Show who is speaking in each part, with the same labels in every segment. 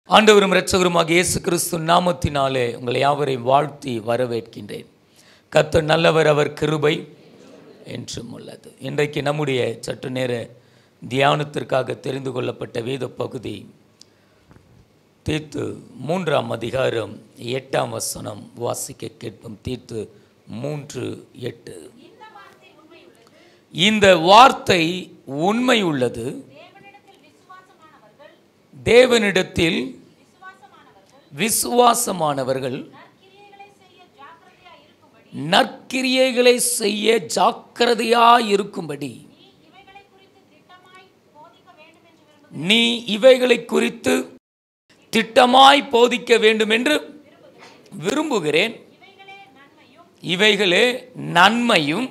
Speaker 1: ஆண்டவரும் இரட்சகருமாக இயேசு கிறிஸ்து நாமத்தினாலே உங்களை யாவரையும் வாழ்த்தி வரவேற்கின்றேன் கர்த்தர் நல்லவர் அவர் கிருபை என்றும் உள்ளது இன்றைக்கு நம்முடைய சற்று நேர தியானத்திற்காக தெரிந்து கொள்ளப்பட்ட வேத பகுதி தீர்த்து மூன்றாம் அதிகாரம் எட்டாம் வசனம் வாசிக்க கேட்போம் தீர்த்து மூன்று எட்டு இந்த வார்த்தை உண்மை உள்ளது தேவனிடத்தில் விசுவாசமானவர்கள் நற்கிரியைகளை செய்ய ஜாக்கிரதையாய் இருக்கும்படி நீ இவைகளை குறித்து திட்டமாய் போதிக்க வேண்டும் என்று விரும்புகிறேன் இவைகளே நன்மையும்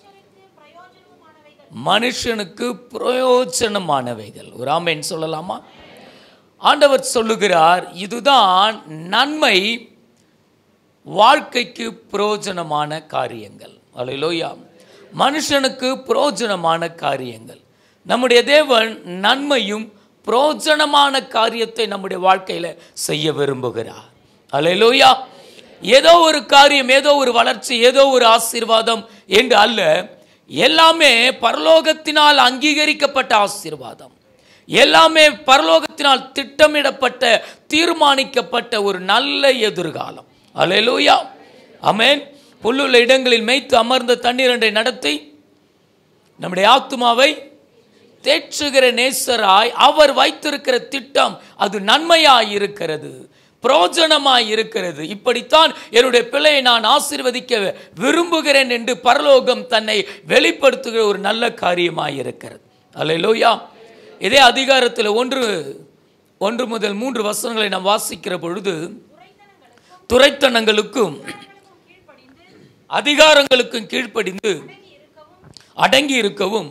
Speaker 1: மனுஷனுக்கு பிரயோஜனமானவைகள் ஒரு ஆமேன் சொல்லலாமா ஆண்டவர் சொல்லுகிறார் இதுதான் நன்மை வாழ்க்கைக்கு பிரயோஜனமான காரியங்கள் அலையிலோயா மனுஷனுக்கு பிரயோஜனமான காரியங்கள் நம்முடைய தேவன் நன்மையும் பிரயோஜனமான காரியத்தை நம்முடைய வாழ்க்கையில் செய்ய விரும்புகிறார் அலையிலோயா ஏதோ ஒரு காரியம் ஏதோ ஒரு வளர்ச்சி ஏதோ ஒரு ஆசீர்வாதம் என்று அல்ல எல்லாமே பரலோகத்தினால் அங்கீகரிக்கப்பட்ட ஆசீர்வாதம் எல்லாமே பரலோகத்தினால் திட்டமிடப்பட்ட தீர்மானிக்கப்பட்ட ஒரு நல்ல எதிர்காலம் அலையலூயா அமேன் புல்லுள்ள இடங்களில் மேய்த்து அமர்ந்த தண்ணீரண்டை நடத்தி நம்முடைய ஆத்மாவை தேற்றுகிற நேசராய் அவர் வைத்திருக்கிற திட்டம் அது நன்மையாய் இருக்கிறது புரோஜனமாய் இருக்கிறது இப்படித்தான் என்னுடைய பிள்ளையை நான் ஆசீர்வதிக்க விரும்புகிறேன் என்று பரலோகம் தன்னை வெளிப்படுத்துகிற ஒரு நல்ல காரியமாய் இருக்கிறது அல்லையிலோயா இதே அதிகாரத்தில் ஒன்று ஒன்று முதல் மூன்று வசனங்களை நாம் வாசிக்கிற பொழுது துரைத்தனங்களுக்கும் அதிகாரங்களுக்கும் கீழ்ப்படிந்து அடங்கி இருக்கவும்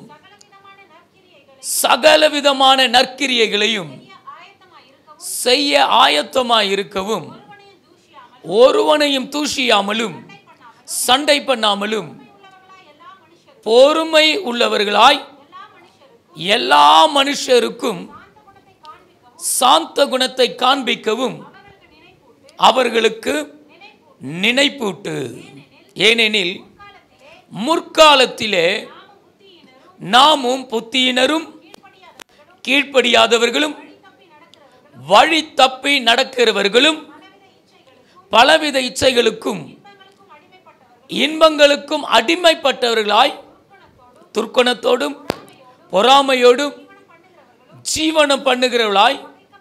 Speaker 1: சகலவிதமான நற்கிரியைகளையும் செய்ய ஆயத்தமாய் இருக்கவும் ஒருவனையும் தூஷியாமலும் சண்டை பண்ணாமலும் பொறுமை உள்ளவர்களாய் எல்லா மனுஷருக்கும் சாந்த குணத்தை காண்பிக்கவும் அவர்களுக்கு நினைப்பூட்டு ஏனெனில் முற்காலத்திலே நாமும் புத்தியினரும் கீழ்ப்படியாதவர்களும் வழி தப்பி நடக்கிறவர்களும் பலவித இச்சைகளுக்கும் இன்பங்களுக்கும் அடிமைப்பட்டவர்களாய் துர்க்கணத்தோடும் பொறாமையோடும் ஜீவனம் பண்ணுகிறவர்களாய்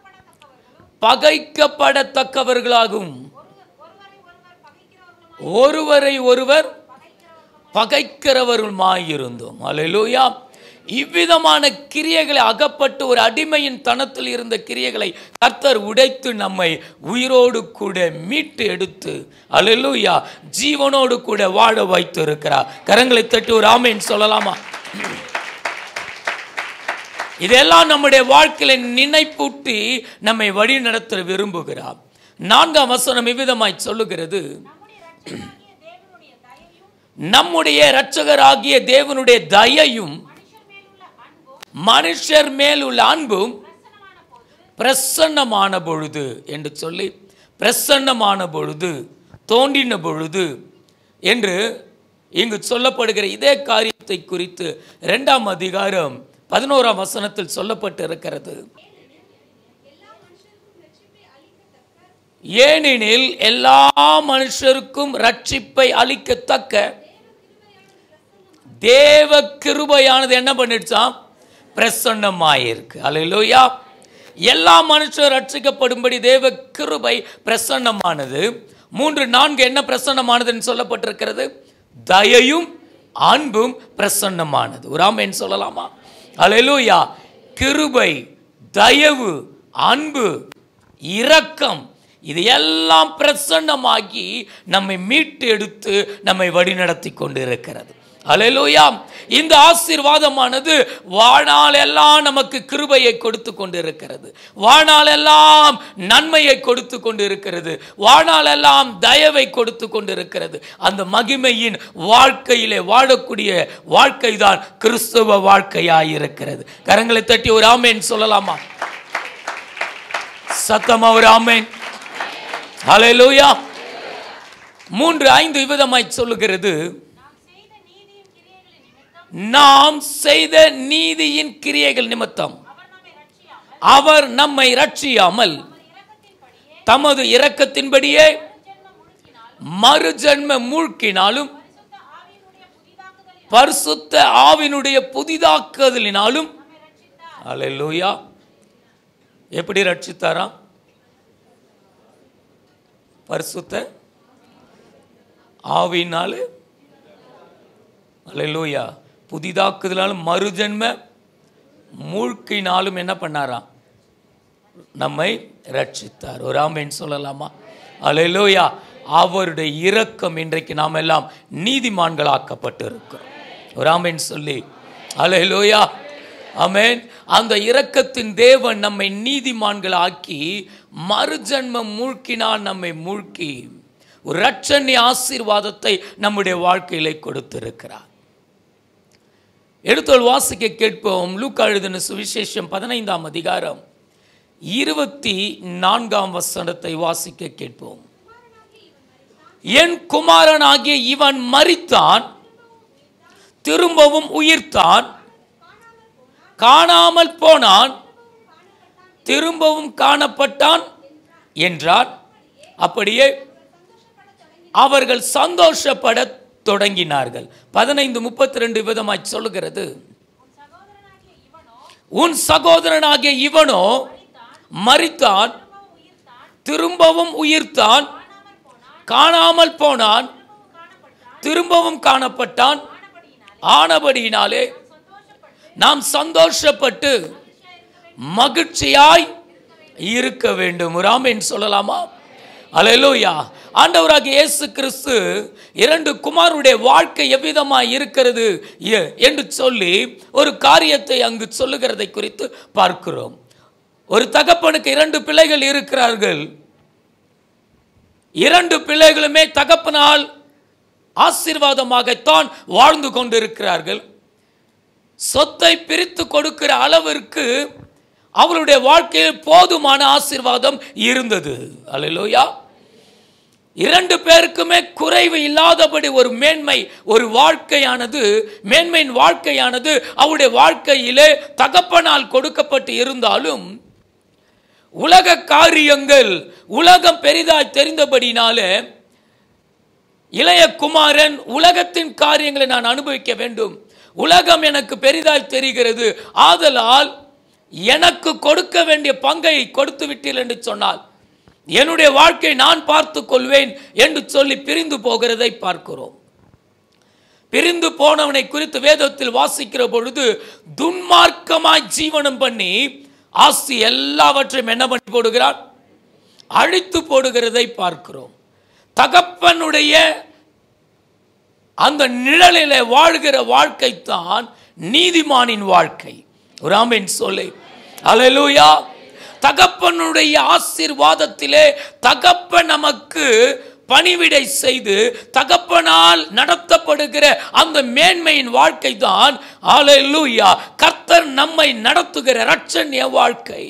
Speaker 1: பகைக்கப்படத்தக்கவர்களாகும் ஒருவரை ஒருவர் பகைக்கிறவருமாயிருந்தோம் அலையிலூயா இவ்விதமான கிரியைகளை அகப்பட்டு ஒரு அடிமையின் தனத்தில் இருந்த கிரியைகளை கர்த்தர் உடைத்து நம்மை உயிரோடு கூட மீட்டு எடுத்து அலையிலூயா ஜீவனோடு கூட வாழ வைத்து இருக்கிறார் கரங்களை தட்டி ஒரு ஆமைன்னு சொல்லலாமா இதெல்லாம் நம்முடைய வாழ்க்கையில நினைப்பூட்டி நம்மை வழி நடத்த விரும்புகிறார் நான்காம் வசனம் இவ்விதமாய் சொல்லுகிறது நம்முடைய இரட்சகராகிய தேவனுடைய தயையும் மனுஷர் மேல் உள்ள அன்பும் பிரசன்னமான பொழுது என்று சொல்லி பிரசன்னமான பொழுது தோன்றின பொழுது என்று இங்கு சொல்லப்படுகிற இதே காரியத்தை குறித்து இரண்டாம் அதிகாரம் பதினோராம் வசனத்தில் சொல்லப்பட்டு இருக்கிறது ஏனெனில் எல்லா மனுஷருக்கும் ரட்சிப்பை அளிக்கத்தக்க தேவ கிருபையானது என்ன பண்ணிடுச்சான் பிரசன்னமாயிருக்கு அலையிலோயா எல்லா மனுஷர் ரட்சிக்கப்படும்படி தேவ கிருபை பிரசன்னமானது மூன்று நான்கு என்ன பிரசன்னமானதுன்னு சொல்லப்பட்டிருக்கிறது தயையும் அன்பும் பிரசன்னமானது ஒரு ஆமேன்னு சொல்லலாமா அலையிலோயா கிருபை தயவு அன்பு இரக்கம் இது எல்லாம் பிரசன்னமாகி நம்மை மீட்டு எடுத்து நம்மை வழிநடத்தி கொண்டு இருக்கிறது அலையிலூயா இந்த ஆசீர்வாதமானது வாழ்நாள் எல்லாம் நமக்கு கிருபையை கொடுத்து கொண்டு இருக்கிறது வாழ்நாள் எல்லாம் நன்மையை கொடுத்து கொண்டு இருக்கிறது வாழ்நாள் எல்லாம் தயவை கொடுத்து கொண்டு இருக்கிறது அந்த மகிமையின் வாழ்க்கையிலே வாழக்கூடிய வாழ்க்கை தான் கிறிஸ்துவ வாழ்க்கையாய் இருக்கிறது கரங்களை தட்டி ஒரு ஆமேன் சொல்லலாமா சத்தம் அவர் ஆமேன் ஹalleluya மூன்று ஐந்து விதமாய் சொல்லுகிறது நாம் செய்த நீதியின் கிரியைகள் நிமித்தம் அவர் நம்மை ரட்சியாமல் தமது இரக்கத்தின்படியே மறுஜன்ம மூழ்கினாலும் பரிசுத்த ஆவினுடைய புதிதாக்குதலினாலும் அல்லேலூயா எப்படி ரட்சித்தாராம் பரிசுத்த ஆவினால அல்லேலூயா புதிதாக்குதலாலும் மறுஜன்ம மூழ்கினாலும் என்ன பண்ணாராம் நம்மை ரட்சித்தார் ஒரு ஆமேன் சொல்லலாமா அல்லேலூயா அவருடைய இரக்கம் இன்றைக்கு நாம் எல்லாம் நீதிமான்களாக்கப்பட்டு இருக்கிறோம் ஒரு ஆமேன் சொல்லி அல்லேலூயா ஆமென் அந்த இரக்கத்தின் தேவன் நம்மை நீதிமான்களாக்கி மறுஜன்மம் மூழ்கினால் நம்மை மூழ்கி ஒரு ரட்சண்ய ஆசீர்வாதத்தை நம்முடைய வாழ்க்கையிலே கொடுத்திருக்கிறார் எடுத்தோல் வாசிக்க கேட்போம் லூக்கா எழுதின சுவிசேஷம் பதினைந்தாம் அதிகாரம் இருபத்தி நான்காம் வசனத்தை வாசிக்க கேட்போம் என் குமாரனாகிய இவன் மரித்தான் திரும்பவும் உயிர்த்தான் காணாமல் போனான் திரும்பவும் காணப்பட்டான் என்றார் அப்படியே அவர்கள் சந்தோஷப்படத் தொடங்கினார்கள் பதினைந்து முப்பத்தி ரெண்டு விதமாய் சொல்லுகிறது உன் சகோதரனாகிய இவனோ மரித்தான் திரும்பவும் உயிர்த்தான் காணாமல் போனான் திரும்பவும் காணப்பட்டான் ஆனபடியினாலே நாம் சந்தோஷப்பட்டு மகிழ்ச்சியாய் இருக்க வேண்டும் ராமேன் சொல்லலாமா அல்லேலூயா ஆண்டவராகிய இயேசு கிறிஸ்து இரண்டு குமாருடைய வாழ்க்கை எவ்விதமாய் இருக்கிறது எ- என்று சொல்லி ஒரு காரியத்தை அங்கு சொல்லுகிறதை குறித்து பார்க்கிறோம் ஒரு தகப்பனுக்கு இரண்டு பிள்ளைகள் இருக்கிறார்கள் இரண்டு பிள்ளைகளுமே தகப்பனால் ஆசீர்வாதமாகத்தான் வாழ்ந்து கொண்டிருக்கிறார்கள் சொத்தை பிரித்து கொடுக்கிற அளவிற்கு அவருடைய வாழ்க்கையில் போதுமான ஆசீர்வாதம் இருந்தது அல்லேலூயா இரண்டு பேருக்குமே குறைவு இல்லாதபடி ஒரு மேன்மை ஒரு வாழ்க்கையானது மேன்மையின் வாழ்க்கையானது அவருடைய வாழ்க்கையிலே தகப்பனால் கொடுக்கப்பட்டு இருந்தாலும் உலக காரியங்கள் உலகம் பெரிதாய் தெரிந்தபடினாலே இளைய குமாரன் உலகத்தின் காரியங்களை நான் அனுபவிக்க வேண்டும் உலகம் எனக்கு பெரிதாய் தெரிகிறது ஆதலால் எனக்கு கொடுக்க வேண்டிய பங்கை கொடுத்து விட்டீர்கள் என்று சொன்னால் என்னுடைய வாழ்க்கை நான் பார்த்துக் கொள்வேன் என்று சொல்லி பிரிந்து போகிறதை பார்க்கிறோம் பிரிந்து போனவனை குறித்து வேதத்தில் வாசிக்கிற பொழுது துன்மார்க்கமாய் ஜீவனம் பண்ணி ஆஸ்தி எல்லாவற்றையும் என்ன பண்ணி போடுகிறான் அழித்து போடுகிறதை பார்க்கிறோம் தகப்பனுடைய அந்த நிழலிலே வாழ்கிற வாழ்க்கை தான் நீதிமானின் வாழ்க்கை ஒரு ஆமீன் சொல்லு அல்லேலூயா தகப்பனுடைய ஆசீர்வாதத்திலே தகப்பன் நமக்கு பணிவிடை செய்து தகப்பனால் நடத்தப்படுகிற அந்த மேன்மையின் வாழ்க்கை தான் அல்லேலூயா கர்த்தர் நம்மை நடத்துகிற ரட்சண்ய வாழ்க்கை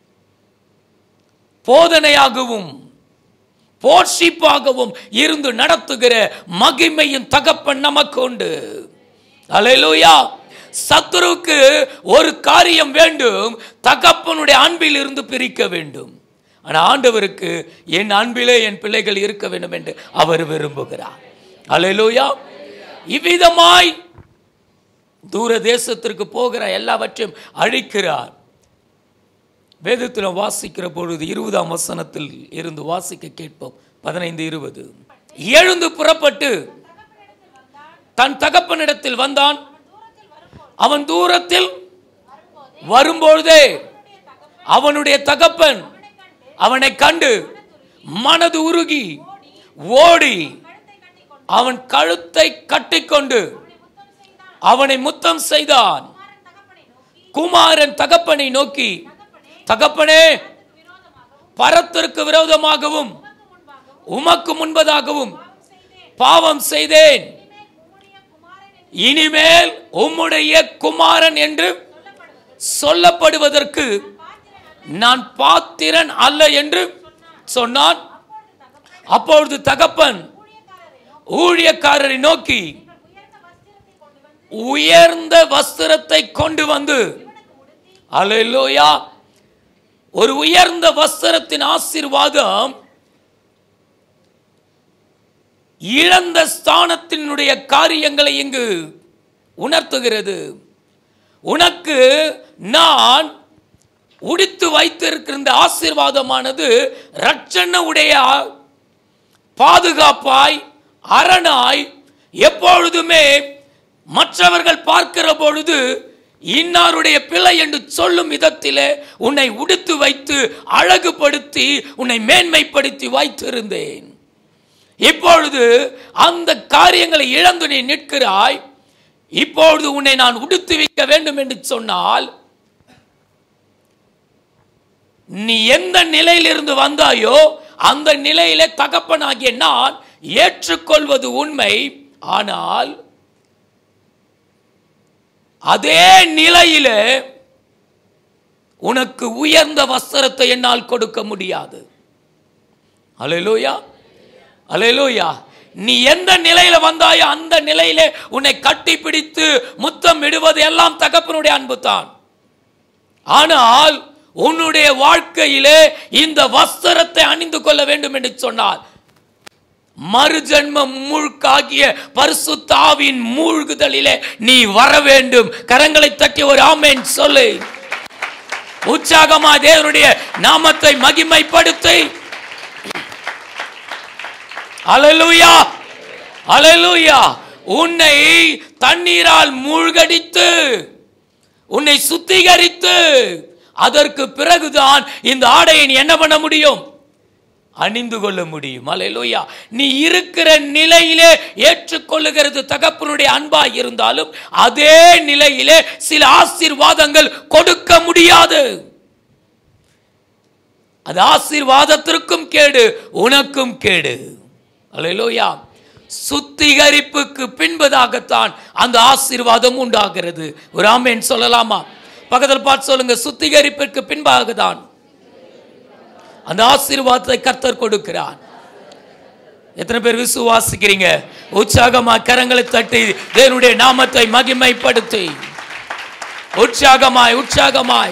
Speaker 1: போதனையாகவும் போஷிப்பாகவும் இருந்து நடத்துகிற மகிமையின் தகப்பன் நமக்கு உண்டு அல்லேலூயா சத்துருவுக்கு ஒரு காரியம் வேண்டும் தகப்பனுடைய அன்பில் இருந்து பிரிக்க வேண்டும் ஆனால் ஆண்டவருக்கு என் அன்பிலே என் பிள்ளைகள் இருக்க வேண்டும் என்று அவர் விரும்புகிறார் அல்லேலூயா இவ்விதமாய் தூர தேசத்திற்கு போகிற எல்லாவற்றையும் அழிக்கிறார் வேதத்தில் வாசிக்கிற பொழுது இருபதாம் வசனத்தில் இருந்து வாசிக்க கேட்போம் பதினைந்து இருபது எழுந்து புறப்பட்டு தன் தகப்பனிடத்தில் வந்தான் அவன் தூரத்தில் வரும்பொழுதே அவனுடைய தகப்பன் அவனை கண்டு மனது உருகி ஓடி அவன் கழுத்தை கட்டிக்கொண்டு அவனை முத்தம் செய்தான் குமாரன் தகப்பனை நோக்கி தகப்பனே பரத்திற்கு விரோதமாகவும் உமக்கு முன்பதாகவும் பாவம் செய்தேன் இனிமேல் உம்முடைய குமாரன் என்று சொல்லப்படுவதற்கு நான் பாத்திரன் அல்ல என்று சொன்னான் அப்பொழுது தகப்பன் ஊழியக்காரரை நோக்கி உயர்ந்த வஸ்திரத்தை கொண்டு வந்து அல்லேலூயா ஒரு உயர்ந்த வஸ்திரத்தின் ஆசீர்வாதம் இழந்த ஸ்தானத்தினுடைய காரியங்களை இங்கு உணர்த்துகிறது உனக்கு நான் உடித்து வைத்திருக்கிற இந்த ஆசீர்வாதமானது ரட்சண உடைய பாதுகாப்பாய் அரணாய் எப்பொழுதுமே மற்றவர்கள் பார்க்கிற பொழுது இன்னாருடைய பிள்ளை என்று சொல்லும் விதத்திலே உன்னை உடுத்து வைத்து அழகுபடுத்தி உன்னை மேன்மைப்படுத்தி வைத்திருந்தேன் இப்பொழுது அந்த காரியங்களை இழந்து நீ நிற்கிறாய் இப்பொழுது உன்னை நான் உடுத்து வைக்க வேண்டும் என்று சொன்னால் நீ எந்த நிலையிலிருந்து வந்தாயோ அந்த நிலையிலே தகப்பனாகிய நான் ஏற்றுக்கொள்வது உண்மை ஆனால் அதே நிலையிலே உனக்கு உயர்ந்த வஸ்திரத்தை என்னால் கொடுக்க முடியாது அலையலூயா அலையலூயா நீ எந்த நிலையில வந்தாயோ அந்த நிலையிலே உன்னை கட்டி பிடித்து முத்தம் விடுவது எல்லாம் தகப்பனுடைய அன்பு தான் ஆனால் உன்னுடைய வாழ்க்கையிலே இந்த வஸ்திரத்தை அணிந்து கொள்ள வேண்டும் என்று சொன்னால் மறுஜன்ம மூழ்காகிய பரிசுத்தாவின் மூழ்குதலிலே நீ வர வேண்டும் கரங்களை தட்டி ஒரு ஆமேன் சொல்லு உற்சாகமா தேவனுடைய நாமத்தை மகிமைப்படுத்தி அலலுயா அலலுயா உன்னை தண்ணீரால் மூழ்கடித்து உன்னை சுத்திகரித்து அதற்கு பிறகுதான் இந்த ஆடையை நீ என்ன பண்ண முடியும் அணிந்து கொள்ள முடியும் அலையிலோயா நீ இருக்கிற நிலையிலே ஏற்றுக்கொள்ளுகிறது தகப்பனுடைய அன்பா இருந்தாலும் அதே நிலையிலே சில ஆசீர்வாதங்கள் கொடுக்க முடியாது அது ஆசீர்வாதத்திற்கும் கேடு உனக்கும் கேடு அலையிலோயா சுத்திகரிப்புக்கு பின்பதாகத்தான் அந்த ஆசீர்வாதம் உண்டாகிறது ஒரு ஆமேன் சொல்லலாமா பக்கத்தில் பார்த்து சொல்லுங்க சுத்திகரிப்பிற்கு பின்பாக தான் அந்த ஆசீர்வாதத்தை கர்த்தர் கொடுக்கிறார் எத்தனை பேர் விசுவாசிக்கிறீங்க உற்சாகமா கரங்களை தட்டி தேவனுடைய நாமத்தை மகிமைப்படுத்தி உற்சாகமாய் உற்சாகமாய்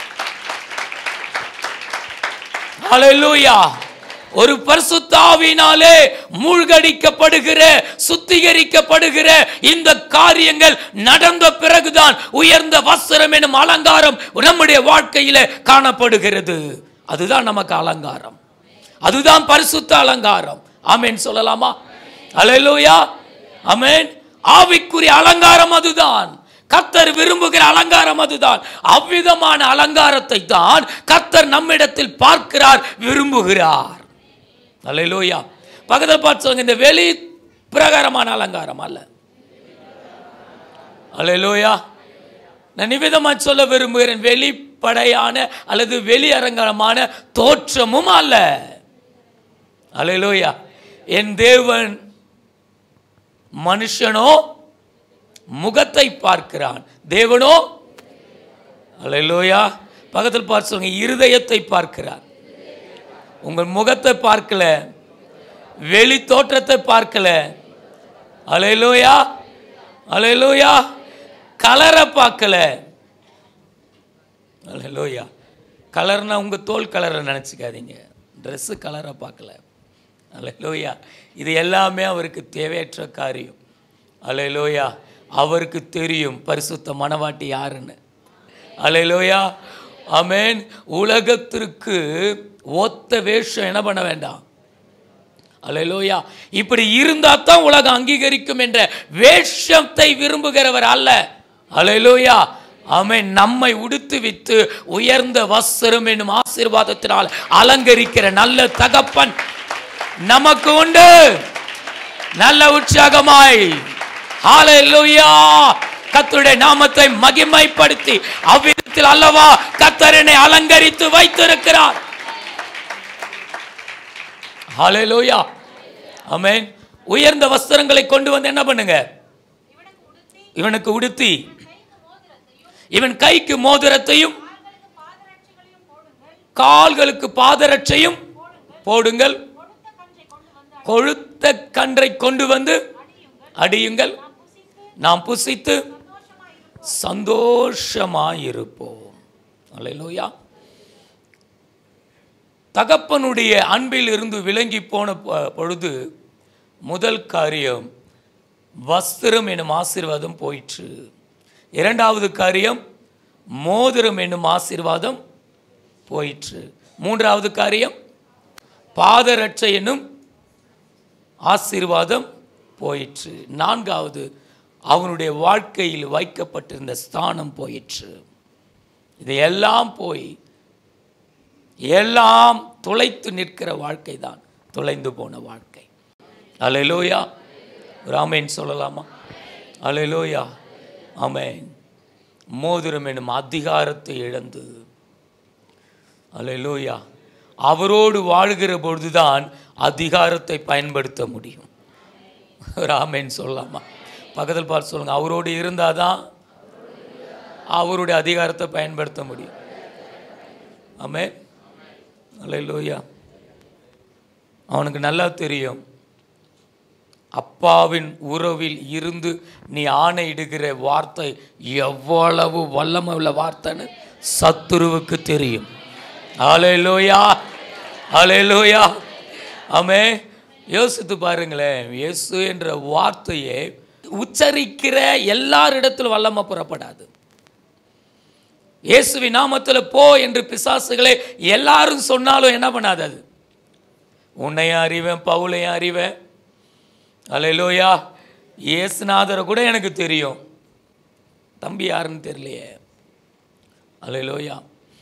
Speaker 1: ஹalleluya ஒரு பரிசுத்தாவினாலே மூழ்கடிக்கப்படுகிற சுத்திகரிக்கப்படுகிற இந்த காரியங்கள் நடந்த பிறகுதான் உயர்ந்த வஸ்திரம் எனும் அலங்காரம் நம்முடைய வாழ்க்கையில காணப்படுகிறது அதுதான் நமக்கு அலங்காரம் அதுதான் பரிசுத்த அலங்காரம் ஆமென் சொல்லலாமா அல்லேலூயா ஆமென் ஆவிக்குரிய அலங்காரம் அதுதான் கர்த்தர் விரும்புகிற அலங்காரம் அதுதான் அவ்விதமான அலங்காரத்தை தான் கர்த்தர் நம்மிடத்தில் பார்க்கிறார் விரும்புகிறார் அல்லேலூயா பக்கத்தில் பார்த்து சொல்லுங்க இந்த வெளி பிரகாரமான அலங்காரம் அல்ல அல்லேலூயா நான் நிவிதமா சொல்ல விரும்புகிறேன் வெளிப்படையான அல்லது வெளியரங்கமான தோற்றமும் அல்ல அல்லேலூயா என் தேவன் மனுஷனோ முகத்தை பார்க்கிறான் தேவனோ அல்லேலூயா பக்கத்தில் பார்த்து சொல்லுங்க இருதயத்தை பார்க்கிறார் உங்கள் முகத்தை பார்க்கல வெளி தோற்றத்தை பார்க்கல அலையலூயா அலையலூயா கலரை பார்க்கல அலையலூயா கலர்னா உங்கள் தோல் கலரை நினச்சிக்காதீங்க ட்ரெஸ்ஸு கலரை பார்க்கல அலையலூயா இது எல்லாமே அவருக்கு தேவையற்ற காரியம் அலையலூயா அவருக்கு தெரியும் பரிசுத்த மனவாட்டி யாருன்னு அலையலூயா ஆமென் உலகத்திற்கு ஒத்த வேஷம் என்ன பண்ண வேண்டாம் அலையலோயா இப்படி இருந்தா தான் உலகம் அங்கீகரிக்கும் என்ற வேஷத்தை விரும்புகிறவர் அல்ல அலையலோயா ஆமென் நம்மை உடுத்து வித்து உயர்ந்த வஸ்திரம் என்னும் ஆசீர்வாதத்தினால் அலங்கரிக்கிற நல்ல தகப்பன் நமக்கு உண்டு நல்ல உற்சாகமாய் ஹalleluya கர்த்தருடைய நாமத்தை மகிமைப்படுத்தி அவ்விதத்தில் அல்லவா கர்த்தர் என்னை அலங்கரித்து வைத்திருக்கிறார் ஹalleluya ஆமென் உயர்ந்த வஸ்திரங்களை கொண்டு வந்து என்ன பண்ணுங்க இவனுக்கு உடுத்தி இவன் கைக்கு மோதிரத்தையும் கால்களுக்கு பாதரட்சையும் போடுங்கள் கொழுத்த கன்றை கொண்டு வந்து அடியுங்கள் நாம் புசித்து சந்தோஷமாயிருப்போம் அல்லேலூயா தகப்பனுடைய அன்பில் இருந்து விலகி போன பொ- பொழுது முதல் காரியம் வஸ்திரம் எனும் ஆசீர்வாதம் போயிற்று இரண்டாவது காரியம் மோதிரம் என்னும் ஆசீர்வாதம் போயிற்று மூன்றாவது காரியம் பாதரட்சை என்னும் ஆசீர்வாதம் போயிற்று நான்காவது அவனுடைய வாழ்க்கையில் வைக்கப்பட்டிருந்த ஸ்தானம் போயிற்று இதையெல்லாம் போய் எல்லாம் துளைத்து நிற்கிற வாழ்க்கை தான் துளைந்து போன வாழ்க்கை அலையிலோயா ராமேன் சொல்லலாமா அலையிலோயா ஆமென் மோதிரம் எனும் அதிகாரத்தை இழந்து அலையிலோயா அவரோடு வாழ்கிற பொழுதுதான் அதிகாரத்தை பயன்படுத்த முடியும் ராமேன் சொல்லலாமா பக்கத்தில் பார்த்து சொல்லுங்க அவரோடு இருந்தாதான் அவருடைய அதிகாரத்தை பயன்படுத்த முடியும் ஆமே அல்லேலூயா அவனுக்கு நல்லா தெரியும் அப்பாவின் உறவில் இருந்து நீ ஆணையிடுகிற வார்த்தை எவ்வளவு வல்லமை உள்ள வார்த்தைன்னு சத்துருவுக்கு தெரியும் அலையலோயா அலையலோயா ஆமே யோசித்து பாருங்களேன் இயேசு என்ற வார்த்தையை உச்சரிக்கிற எல்லாரிடத்திலும் வல்லமை புறப்படாது இயேசுவின் நாமத்தில் போ என்று பிசாசுகளே எல்லாரும் சொன்னாலும் என்ன பண்ணாது அது உன்னையும் அறிவேன் பவுலையும் அறிவேன் அலையிலோயா இயேசுநாதரை கூட எனக்கு தெரியும் தம்பி யாருன்னு தெரியலையே அலையிலோயா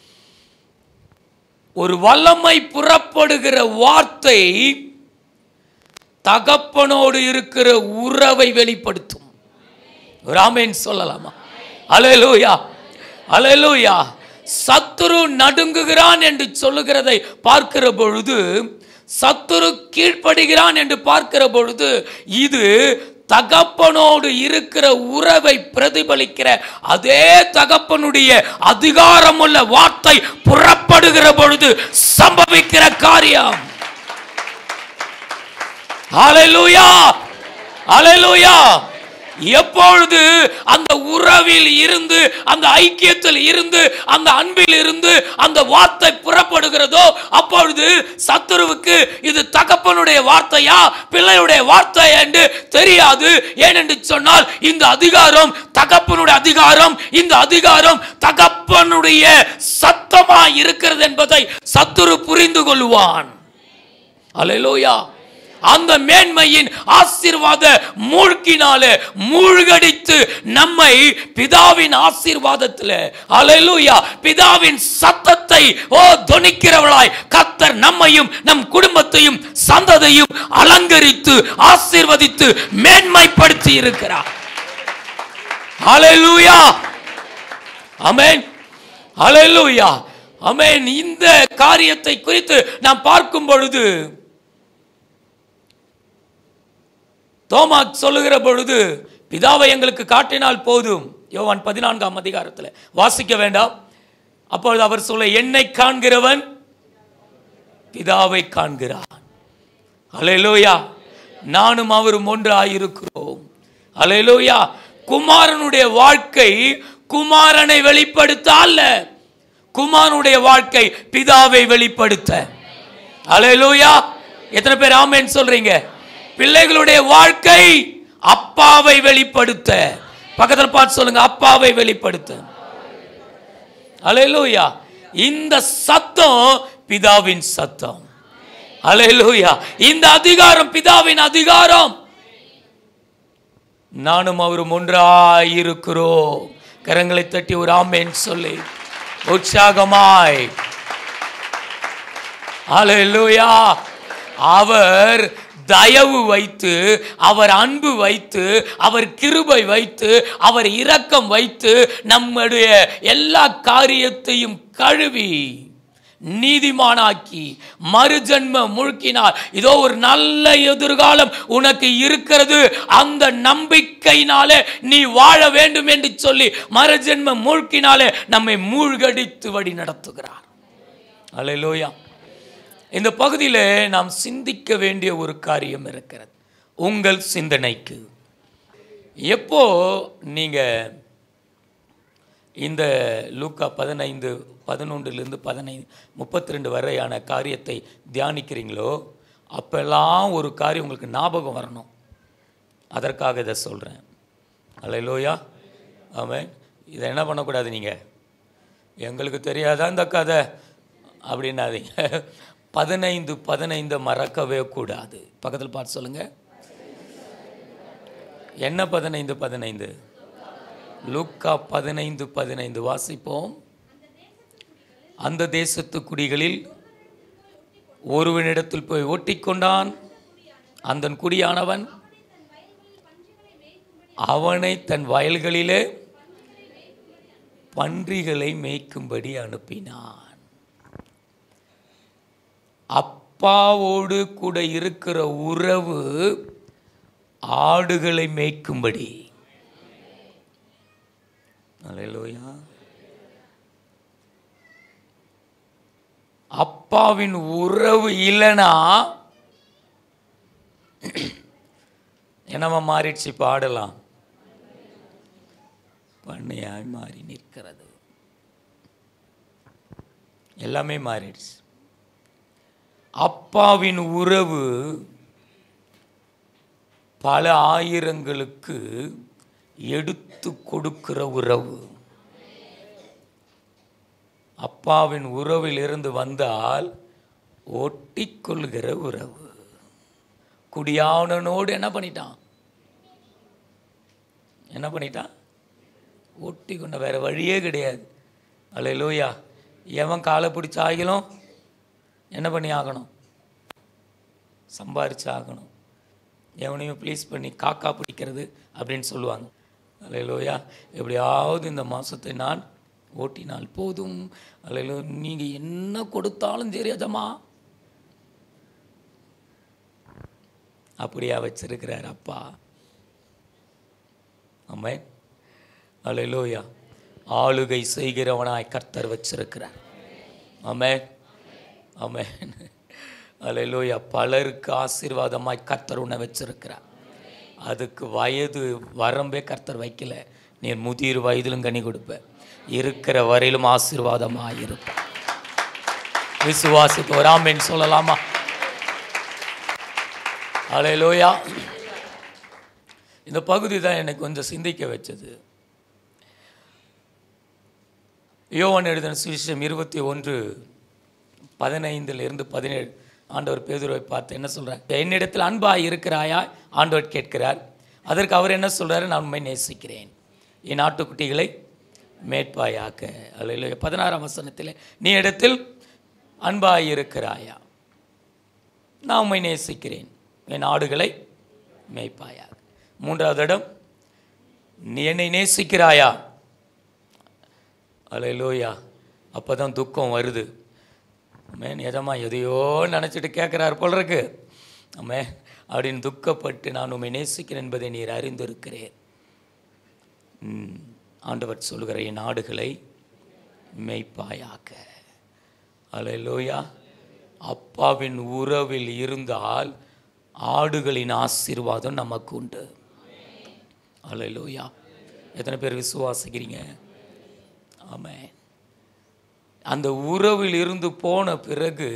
Speaker 1: ஒரு வல்லமை புறப்படுகிற வார்த்தை தகப்பனோடு இருக்கிற உறவை வெளிப்படுத்தும் ராமேன் சொல்லலாமா அலையலூயா அலையலூயா சத்துரு நடுங்குகிறான் என்று சொல்லுகிறதை பார்க்கிற பொழுது சத்துரு கீழ்ப்படுகிறான் என்று பார்க்கிற பொழுது இது தகப்பனோடு இருக்கிற உறவை பிரதிபலிக்கிற அதே தகப்பனுடைய அதிகாரமுள்ள வார்த்தை புறப்படுகிற பொழுது சம்பவிக்கிற காரியம் ஹalleluya ஹalleluya எப்பொழுது அந்த உறவில் இருந்து அந்த ஐக்கியத்தில் இருந்து அந்த அன்பில் இருந்து அந்த வார்த்தை புறப்படுகிறதோ அப்பொழுது சத்துருவுக்கு இது தகப்பனுடைய வார்த்தையா பிள்ளையுடைய வார்த்தை என்று தெரியாது ஏனென்று சொன்னால் இந்த அதிகாரம் தகப்பனுடைய அதிகாரம் இந்த அதிகாரம் தகப்பனுடைய சத்தமா இருக்கிறது என்பதை சத்துரு புரிந்து கொள்வான் அல்லேலூயா அந்த மேன்மையின் ஆசீர்வாத மூழ்கினாலே மூழ்கடித்து நம்மை பிதாவின் ஆசீர்வாதத்தில் அல்லேலூயா பிதாவின் சத்தத்தை ஓ தொனிக்கிறவளாய் கத்தர் நம்மையும் நம் குடும்பத்தையும் சந்ததையும் அலங்கரித்து ஆசீர்வதித்து மேன்மைப்படுத்தி இருக்கிறார் அல்லேலூயா ஆமென் அல்லேலூயா ஆமென் இந்த காரியத்தை குறித்து நாம் பார்க்கும் பொழுது தோமா சொல்லுகிற பொழுது பிதாவை எங்களுக்கு காட்டினால் போதும் யோவான் பதினான்காம் அதிகாரத்தில் வாசிக்க வேண்டாம் அப்பொழுது அவர் சொல்ல என்னை காண்கிறவன் பிதாவை காண்கிறான் அலையலோயா நானும் அவரும் ஒன்றாயிருக்கிறோம் அலையலோயா குமாரனுடைய வாழ்க்கை குமாரனை வெளிப்படுத்த அல்ல குமாரனுடைய வாழ்க்கை பிதாவை வெளிப்படுத்த அலையலோயா எத்தனை பேர் ஆமேன்னு சொல்றீங்க பிள்ளைகளுடைய வாழ்க்கை அப்பாவை வெளிப்படுத்த பக்கத்தில் பார்த்து சொல்லுங்க அப்பாவை வெளிப்படுத்த அலையலூயா இந்த சத்தம் பிதாவின் சத்தம் அலையலூயா இந்த அதிகாரம் பிதாவின் அதிகாரம் நானும் அவரும் ஒன்றாயிருக்கிறோம் கரங்களை தட்டி ஒரு ஆமேன் சொல்லி உற்சாகமாய் அலையலூயா அவர் தயவு வைத்து அவர் அன்பு வைத்து அவர் கிருபை வைத்து அவர் இரக்கம் வைத்து நம்முடைய எல்லா காரியத்தையும் கழுவி நீதிமானாக்கி மறுஜன்ம முழுக்கினார் இதோ ஒரு நல்ல எதிர்காலம் உனக்கு இருக்கிறது அந்த நம்பிக்கையினாலே நீ வாழ வேண்டும் என்று சொல்லி மறுஜன்ம மூழ்கினாலே நம்மை மூழ்கடித்து வழி நடத்துகிறார் அல்லேலூயா இந்த பகுதியில் நாம் சிந்திக்க வேண்டிய ஒரு காரியம் இருக்கிறது உங்கள் சிந்தனைக்கு எப்போ நீங்கள் இந்த லூக்கா பதினைந்து பதினொன்றிலிருந்து பதினைந்து முப்பத்தி ரெண்டு வரையான காரியத்தை தியானிக்கிறீங்களோ அப்பெல்லாம் ஒரு காரியம் உங்களுக்கு ஞாபகம் வரணும் அதற்காக இதை சொல்கிறேன் அல்லையிலோயா ஆமாம் இதை என்ன பண்ணக்கூடாது நீங்கள் எங்களுக்கு தெரியாதா இந்த கதை அப்படின்னாதீங்க பதினைந்து பதினைந்து மறக்கவே கூடாது பக்கத்தில் பார்த்து சொல்லுங்கள் என்ன பதினைந்து பதினைந்து லூக்கா பதினைந்து பதினைந்து வாசிப்போம் அந்த தேசத்து குடிகளில் ஒருவனிடத்தில் போய் ஒட்டிக்கொண்டான் அந்த குடியானவன் அவனை தன் வயல்களிலே பன்றிகளை மேய்க்கும்படி அனுப்பினான் அப்பாவோடு கூட இருக்கிற உறவு ஆடுகளை மேய்க்கும்படி அல்லேலூயா அப்பாவின் உறவு இல்லைன்னா என்னவா மாறிடுச்சு பாடலாம் பண்ணையாய் மாறி நிற்கிறது எல்லாமே மாறிடுச்சு அப்பாவின் உறவு பல ஆயிரங்களுக்கு எடுத்து கொடுக்கிற உறவு அப்பாவின் உறவில் இருந்து வந்தால் ஒட்டிக்கொள்கிற உறவு குடியானனோடு என்ன பண்ணிட்டான் என்ன பண்ணிட்டான் ஒட்டி கொண்ட வேற வழியே கிடையாது அல்லையிலோயா எவன் காலை பிடிச்ச ஆகிலும் என்ன பண்ணி ஆகணும் சம்பாரிச்சு ஆகணும் எவனையும் ப்ளீஸ் பண்ணி காக்கா பிடிக்கிறது அப்படின்னு சொல்லுவாங்க அல்லையிலோயா எப்படியாவது இந்த மாதத்தை நான் ஓட்டினால் போதும் அல்லையிலோ நீங்கள் என்ன கொடுத்தாலும் சரி அஜமா அப்படியா வச்சிருக்கிறார் அப்பா அம்மே அல்லையிலோயா ஆளுகை செய்கிறவனாய் கர்த்தர் வச்சிருக்கிறார் ஆமென் ஆமென் அல்லேலூயா பலருக்கு ஆசீர்வாதமாய் கர்த்தர் உன்னை வச்சிருக்கிறார் அதுக்கு வயது வரம்பே கர்த்தர் வைக்கல நீ முதிர் வயதிலும் கனி கொடுப்ப இருக்கிற வரையிலும் ஆசீர்வாதமாக இருப்ப விசுவாசித்து வராமேன்னு சொல்லலாமா அலையலோயா இந்த பகுதி தான் எனக்கு கொஞ்சம் சிந்திக்க வச்சது யோவான் எழுதின சுவிசேஷம் இருபத்தி ஒன்று பதினைந்துல இருந்து பதினேழு ஆண்டவர் பேதுருவை பார்த்து என்ன சொல்றார் என்னிடத்தில் அன்பாய் இருக்கிறாயா ஆண்டவர் கேட்கிறார் அதற்கு அவர் என்ன சொல்றாரு நான் உண்மை நேசிக்கிறேன் என் ஆட்டுக்குட்டிகளை மேற்பாயாக்க அல்ல பதினாறாம் வசனத்தில் நீ இடத்தில் அன்பாய் இருக்கிறாயா நான் உண்மை நேசிக்கிறேன் என் ஆடுகளை மேய்ப்பாயாக மூன்றாவது இடம் நீ என்னை நேசிக்கிறாயா அலையிலோயா அப்போ தான் துக்கம் வருது அம்மேன் எதமா எதையோ நினச்சிட்டு கேட்குறார் போல் இருக்கு அம்மே அப்படின்னு துக்கப்பட்டு நான் உண்மை நேசிக்கிறேன் என்பதை நீர் அறிந்திருக்கிறேன் ம், ஆண்டவர் சொல்கிற என் ஆடுகளை மெய்ப்பாயாக அலையிலோயா அப்பாவின் உறவில் இருந்தால் ஆடுகளின் ஆசீர்வாதம் நமக்கு உண்டு அலையிலோயா எத்தனை பேர் விசுவாசிக்கிறீங்க ஆமென் அந்த உறவில் இருந்து போன பிறகு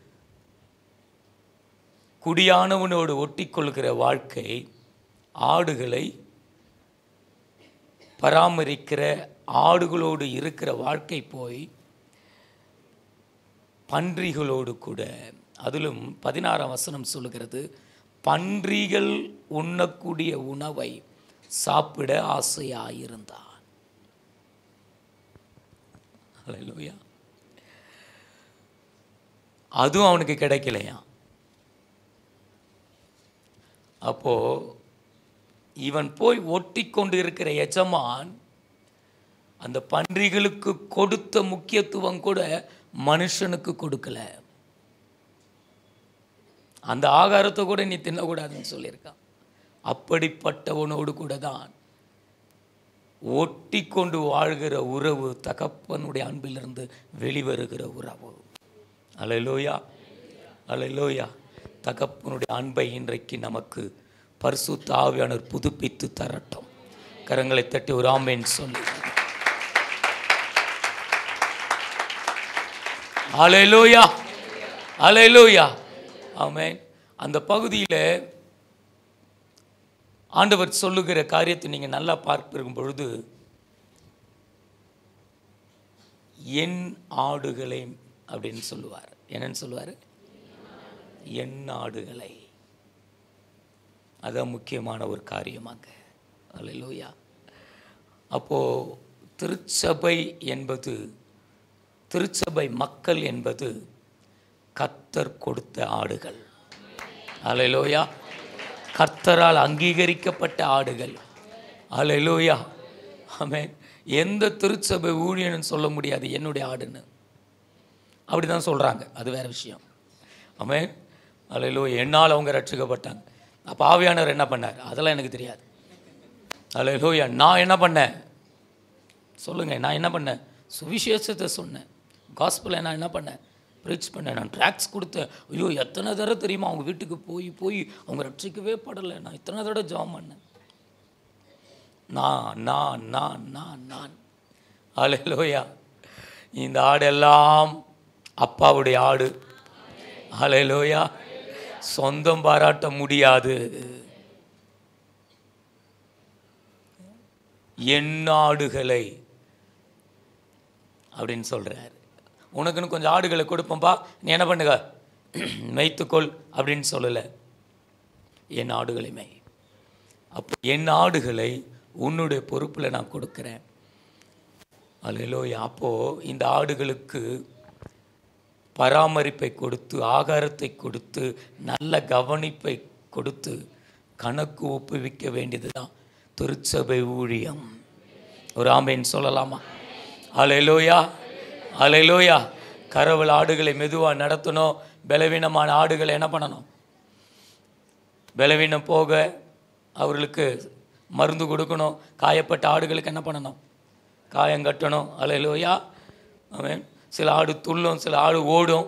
Speaker 1: குடியானவனோடு ஒட்டிக்கொள்கிற வாழ்க்கை ஆடுகளை பராமரிக்கிற ஆடுகளோடு இருக்கிற வாழ்க்கை போய் பன்றிகளோடு கூட அதிலும் பதினாறாம் வசனம் சொல்லுகிறது பன்றிகள் உண்ணக்கூடிய உணவை சாப்பிட ஆசையாயிருந்தான் ஹalleluya அதுவும் அவனுக்கு கிடைக்கலையா அப்போ இவன் போய் ஒட்டி கொண்டு இருக்கிற எஜமான் அந்த பன்றிகளுக்கு கொடுத்த முக்கியத்துவம் கூட மனுஷனுக்கு கொடுக்கல அந்த ஆகாரத்தை கூட நீ தின்னக்கூடாதுன்னு சொல்லியிருக்கான் அப்படிப்பட்டவனோடு கூட தான் ஒட்டி கொண்டு வாழ்கிற உறவு தகப்பனுடைய அன்பிலிருந்து வெளிவருகிற உறவு அலையிலோயா அலையிலோயா தகப்பனுடைய அன்பை இன்றைக்கு நமக்கு பரிசுத்த ஆவியானவர் புதுப்பித்து தரட்டும் கரங்களை தட்டி ஒரு ஆமேன் சொல்லி அலையிலோயா அலையிலோயா ஆமென் அந்த பகுதியில் ஆண்டவர் சொல்லுகிற காரியத்தை நீங்கள் நல்லா பார்ப்பிருக்கும் பொழுது என் ஆடுகளை அப்படின்னு சொல்லுவார் என்னன்னு சொல்லுவார் என் ஆடுகளை அதான் முக்கியமான ஒரு காரியமாங்க அல்லையா அப்போது திருச்சபை என்பது திருச்சபை மக்கள் என்பது கத்தர் கொடுத்த ஆடுகள் அலையிலோயா கர்த்தரால் அங்கீகரிக்கப்பட்ட ஆடுகள் அலையிலோயா ஆமென் எந்த திருச்சபை ஊழியன்னு சொல்ல முடியாது என்னுடைய ஆடுன்னு அப்படி தான் சொல்கிறாங்க அது வேறு விஷயம் ஆமென் அலையிலோ என்னால் அவங்க ரட்சிக்கப்பட்டாங்க அப்போ ஆவியானவர் என்ன பண்ணார் அதெல்லாம் எனக்கு தெரியாது அலையிலோயா நான் என்ன பண்ணேன் சொல்லுங்கள் நான் என்ன பண்ணேன் சுவிசேஷத்தை சொன்னேன் காஸ்பிளை நான் என்ன பண்ணேன் ப்ரீச் பண்ணேன் நான் ட்ராக்ஸ் கொடுத்தேன் ஐயோ எத்தனை தடவை தெரியுமா அவங்க வீட்டுக்கு போய் போய் அவங்க ரட்சிக்கவே படலை நான் இத்தனை தடவை ஜாம் பண்ணேன் நான் நான் நான் நான் நான் அலையிலோயா இந்த ஆடெல்லாம் அப்பாவுடைய ஆடு அலையிலோயா சொந்தம் பாராட்ட முடியாது என் ஆடுகளை அப்படின்னு சொல்கிறார் உனக்குன்னு கொஞ்சம் ஆடுகளை கொடுப்போம்பா நீ என்ன பண்ணுங்க மேய்த்துக்கொள் அப்படின்னு சொல்லலை என் ஆடுகளை மேய் அப்போ என் ஆடுகளை உன்னுடைய பொறுப்பில் நான் கொடுக்குறேன் அல்லையிலோயா அப்போது இந்த ஆடுகளுக்கு பராமரிப்பை கொடுத்து ஆகாரத்தை கொடுத்து நல்ல கவனிப்பை கொடுத்து கணக்கு ஒப்புவிக்க வேண்டியது தான் திருச்சபை ஊழியம் ஒரு ஆம்பைன்னு சொல்லலாமா அலையிலோயா அலையிலோயா கரவல் ஆடுகளை மெதுவாக நடத்தணும் பலவீனமான ஆடுகளை என்ன பண்ணணும் பலவீனம் போக அவர்களுக்கு மருந்து கொடுக்கணும் காயப்பட்ட ஆடுகளுக்கு என்ன பண்ணணும் காயம் கட்டணும் அலையிலோயா அவன் சில ஆடு துள்ளும் சில ஆடு ஓடும்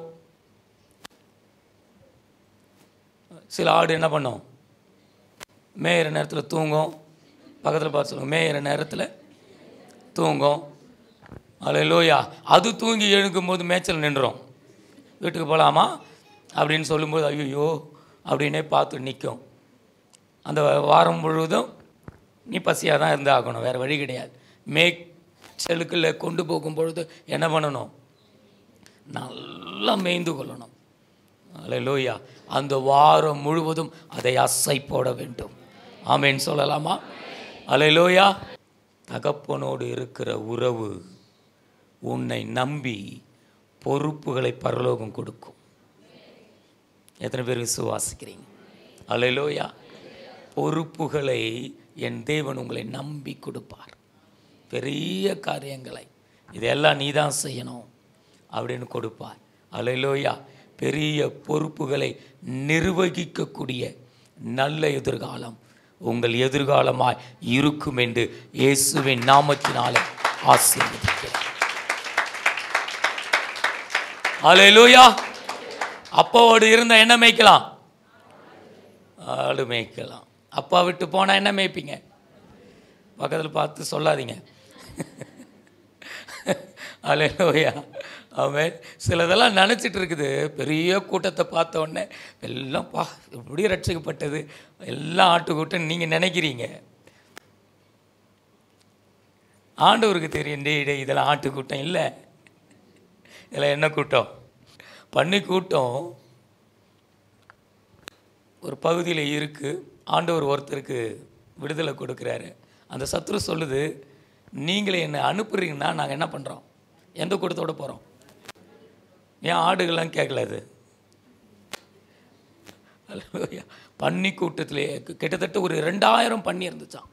Speaker 1: சில ஆடு என்ன பண்ணும் மேயிற நேரத்தில் தூங்கும் பக்கத்தில் பார்த்து சொல்லுங்க மேயிற நேரத்தில் தூங்கும் அலையிலோயா அது தூங்கி எழுக்கும் போது மேய்ச்சல் நின்றுடும் வீட்டுக்கு போகலாமா அப்படின்னு சொல்லும்போது ஐயோ அப்படின்னே பார்த்து நிற்கும் அந்த வாரம் முழுவதும் நீ பசியாக தான் இருந்து ஆகணும் வேறு வழி கிடையாது மேய்ச்சலுக்குள்ள கொண்டு போகும் பொழுது என்ன பண்ணணும் நல்லா மேய்ந்து கொள்ளணும் அலையிலோயா அந்த வாரம் முழுவதும் அதை அசை போட வேண்டும் ஆமேன்னு சொல்லலாமா அலையிலோயா தகப்பனோடு இருக்கிற உறவு உன்னை நம்பி பொறுப்புகளை பரலோகம் கொடுக்கும் எத்தனை பேர் விசுவாசிக்கிறீங்க அலையிலோயா பொறுப்புகளை என் தேவன் உங்களை நம்பி கொடுப்பார் பெரிய காரியங்களை இதெல்லாம் நீ தான் செய்யணும் அப்படின்னு கொடுப்பார் அலையிலோயா பெரிய பொறுப்புகளை நிர்வகிக்கக்கூடிய நல்ல எதிர்காலம் உங்கள் எதிர்காலமாய் இருக்கும் என்று இயேசுவின் நாமத்தினாலே ஆசீர்வதிக்கிறேன் அலையிலூயா அப்பாவோடு இருந்த என்ன மேய்க்கலாம் ஆடு மேய்க்கலாம் அப்பா விட்டு போனால் என்ன மேய்ப்பீங்க பக்கத்தில் பார்த்து சொல்லாதீங்க அலையிலோயா அவன் சிலதெல்லாம் நினச்சிட்டு இருக்குது பெரிய கூட்டத்தை பார்த்த உடனே எல்லாம் பா எப்படி ரட்சிக்கப்பட்டது எல்லாம் ஆட்டுக்கூட்டம் நீங்கள் நினைக்கிறீங்க ஆண்டவருக்கு தெரியும் டே டே இதெல்லாம் ஆட்டுக்கூட்டம் இல்லை இதெல்லாம் என்ன கூட்டம் பண்ணி கூட்டம் ஒரு பகுதியில் இருக்குது ஆண்டவர் ஒருத்தருக்கு விடுதலை கொடுக்குறாரு அந்த சத்ரு சொல்லுது நீங்களே என்னை அனுப்புறீங்கன்னா நாங்கள் என்ன பண்ணுறோம் எந்த கூட்டத்தோட போகிறோம் ஏன் ஆடுகள்லாம் கேட்கல அது அல்லேலூயா. பன்னி கூட்டத்திலே கிட்டத்தட்ட ஒரு ரெண்டாயிரம் பன்னி இருந்துச்சாம்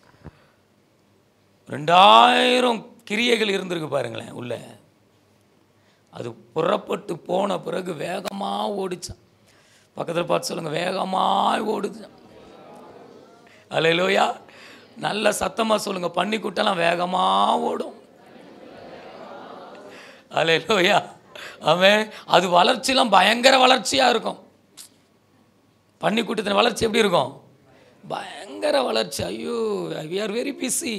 Speaker 1: ரெண்டாயிரம் கிரியைகள் இருந்திருக்கு பாருங்களேன் உள்ள அது புறப்பட்டு போன பிறகு வேகமாக ஓடிச்சான் பக்கத்தில் பார்த்து சொல்லுங்கள் வேகமாக ஓடுது அலையிலோயா நல்ல சத்தமாக சொல்லுங்கள் பன்னி கூட்டம்லாம் வேகமாக ஓடும் அலையிலோயா அவன் அது வளர்ச்சிலாம் பயங்கர வளர்ச்சியாக இருக்கும் பன்னி கூட்டத்தின் வளர்ச்சி எப்படி இருக்கும் பயங்கர வளர்ச்சி ஐயோ வி ஆர் வெரி பிஸி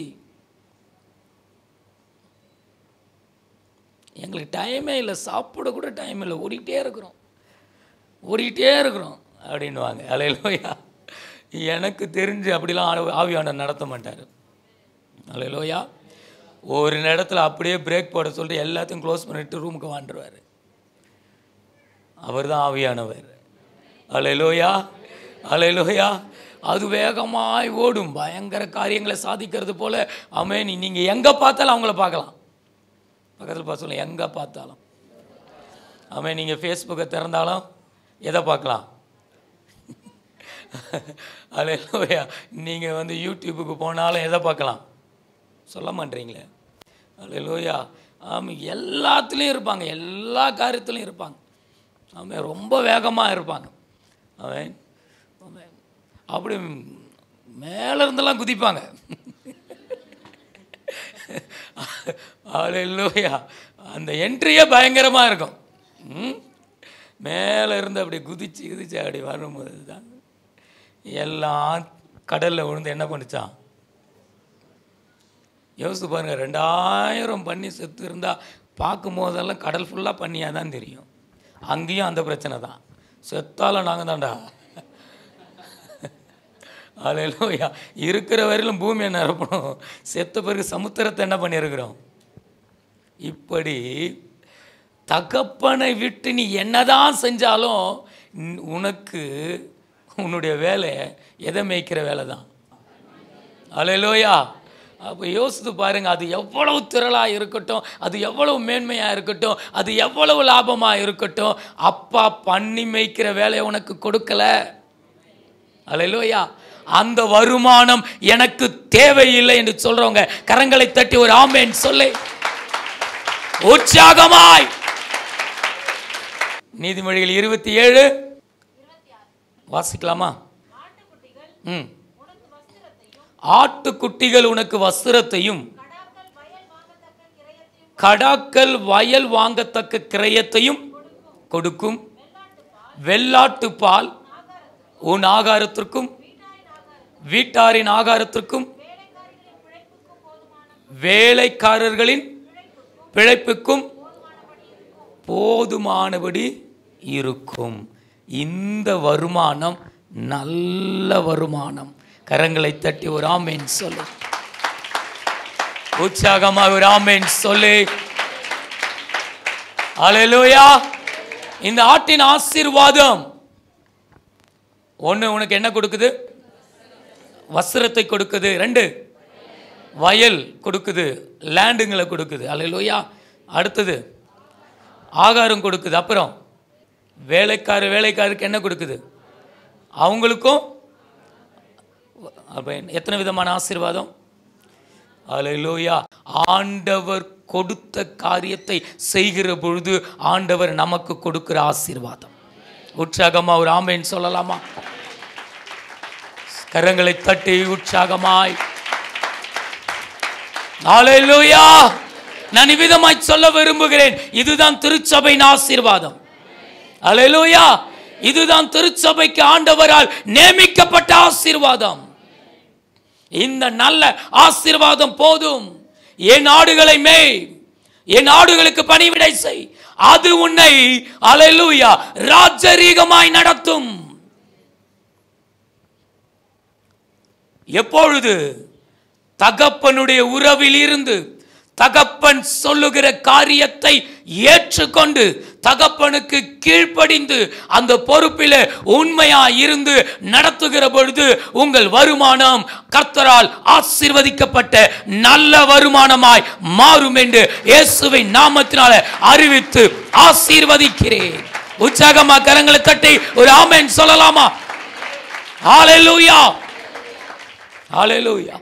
Speaker 1: எங்களுக்கு டைமே இல்லை சாப்பிட கூட டைம் இல்லை ஓடிக்கிட்டே இருக்கிறோம் ஓடிக்கிட்டே இருக்கிறோம் அப்படின்னுவாங்க அலையிலோயா எனக்கு தெரிஞ்சு அப்படிலாம் ஆவி- ஆவியானவர் நடத்த மாட்டார் அலையிலோயா ஒரு நேரத்தில் அப்படியே பிரேக் போட சொல்லிட்டு எல்லாத்தையும் க்ளோஸ் பண்ணிட்டு ரூமுக்கு வாண்டுருவார் அவர் தான் ஆவியானவர் அலையிலோயா அலையிலோயா அது வேகமாய் ஓடும் பயங்கர காரியங்களை சாதிக்கிறது போல அமேன் நீங்கள் எங்கே பார்த்தாலும் அவங்கள பார்க்கலாம் பக்கத்தில் பார்த்து சொல்லுங்க எங்கே பார்த்தாலும் அவன் நீங்கள் ஃபேஸ்புக்கை திறந்தாலும் எதை பார்க்கலாம் அலையிலோயா நீங்கள் வந்து யூடியூபுக்கு போனாலும் எதை பார்க்கலாம் சொல்ல மாட்டீங்களே அலையிலோயா ஆமாம் எல்லாத்துலேயும் இருப்பாங்க எல்லா காரியத்துலையும் இருப்பாங்க அவன் ரொம்ப வேகமாக இருப்பாங்க அவன் அவன் அப்படி மேலே இருந்தெல்லாம் குதிப்பாங்க அலையிலோயா அந்த என்ட்ரியே பயங்கரமாக இருக்கும் ம்? மேலே இருந்து அப்படி குதிச்சு குதிச்சு அப்படி வரும்போது தான் எல்லாம் கடலில் விழுந்து என்ன பண்ணுச்சான் யோசித்து பாருங்க ரெண்டாயிரம் பண்ணி செத்து இருந்தால் பார்க்கும் போதெல்லாம் கடல் ஃபுல்லாக பண்ணியாக தான் தெரியும் அங்கேயும் அந்த பிரச்சனை தான் செத்தாலும் நாங்கள் தான்டா அலையிலோயா இருக்கிற வரையிலும் பூமியை நிரப்பணும் செத்த பிறகு சமுத்திரத்தை என்ன பண்ணியிருக்கிறோம் இப்படி தகப்பனை விட்டு நீ என்னதான் செஞ்சாலும் உன்- உனக்கு உன்னுடைய வேலை எதை மேய்க்கிற வேலை தான் அலையிலோயா அப்போ யோசித்து பாருங்க அது எவ்வளவு திரளாக இருக்கட்டும் அது எவ்வளவு மேன்மையாக இருக்கட்டும் அது எவ்வளவு லாபமாக இருக்கட்டும் அப்பா பண்ணி மேய்க்கிற வேலையை உனக்கு கொடுக்கல அலையிலோயா அந்த வருமானம் எனக்கு தேவையில்லை என்று சொல்றவங்க கரங்களை தட்டி ஒரு ஆமேன் சொல்லு உற்சாகமாய் நீதிமொழிகள் இருபத்தி ஏழு வாசிக்கலாமா ம் ஆட்டுக்குட்டிகள் உனக்கு வஸ்திரத்தையும் கடாக்கள் வயல் வாங்கத்தக்க கிரயத்தையும் கொடுக்கும் வெள்ளாட்டு பால் உன் ஆகாரத்திற்கும் வீட்டாரின் ஆகாரத்திற்கும் வேலைக்காரர்களின் பிழைப்புக்கும் போதுமானபடி இருக்கும் இந்த வருமானம் நல்ல வருமானம் கரங்களை தட்டி ஒரு ஆமேன் சொல்லு உற்சாகமாக ஒரு ஆமேன் சொல்லு அல்லேலூயா இந்த ஆட்டின் ஆசீர்வாதம் ஒன்று உனக்கு என்ன கொடுக்குது வஸ்திரத்தை கொடுக்குது ரெண்டு வயல் கொடுக்குது லேண்டுங்களை கொடுக்குது அல்லையா அடுத்தது ஆகாரம் கொடுக்குது அப்புறம் வேலைக்கார வேலைக்காரருக்கு என்ன கொடுக்குது அவங்களுக்கும் அப்ப எத்தனை விதமான ஆசீர்வாதம் அல்லேலூயா ஆண்டவர் கொடுத்த காரியத்தை செய்கிற பொழுது ஆண்டவர் நமக்கு கொடுக்கிற ஆசீர்வாதம் உற்சாகமா ஒரு ஆமேன் சொல்லலாமா கரங்களை தட்டி உற்சாகமாய் அல்லேலூயா நான் இவ்விதமாய் சொல்ல விரும்புகிறேன் இதுதான் திருச்சபையின் ஆசீர்வாதம் அல்லேலூயா இதுதான் திருச்சபைக்கு ஆண்டவரால் நியமிக்கப்பட்ட ஆசீர்வாதம் இந்த நல்ல ஆசீர்வாதம் போதும் என் ஆடுகளை மேய் என் ஆடுகளுக்கு பணிவிடை செய் அது உன்னை அலையலூயா ராஜரீகமாய் நடத்தும் எப்பொழுது தகப்பனுடைய உறவில் இருந்து தகப்பன் சொல்லுகிற காரியத்தை ஏற்றுக்கொண்டு தகப்பனுக்கு கீழ்ப்படிந்து அந்த பொறுப்பில் உண்மையா இருந்து நடத்துகிற பொழுது உங்கள் வருமானம் கர்த்தரால் ஆசீர்வதிக்கப்பட்ட நல்ல வருமானமாய் மாறும் என்று இயேசுவின் நாமத்தினால அறிவித்து ஆசீர்வதிக்கிறேன் உற்சாகமா கரங்களை தட்டி ஒரு ஆமென் சொல்லலாமா ஹalleluya ஹalleluya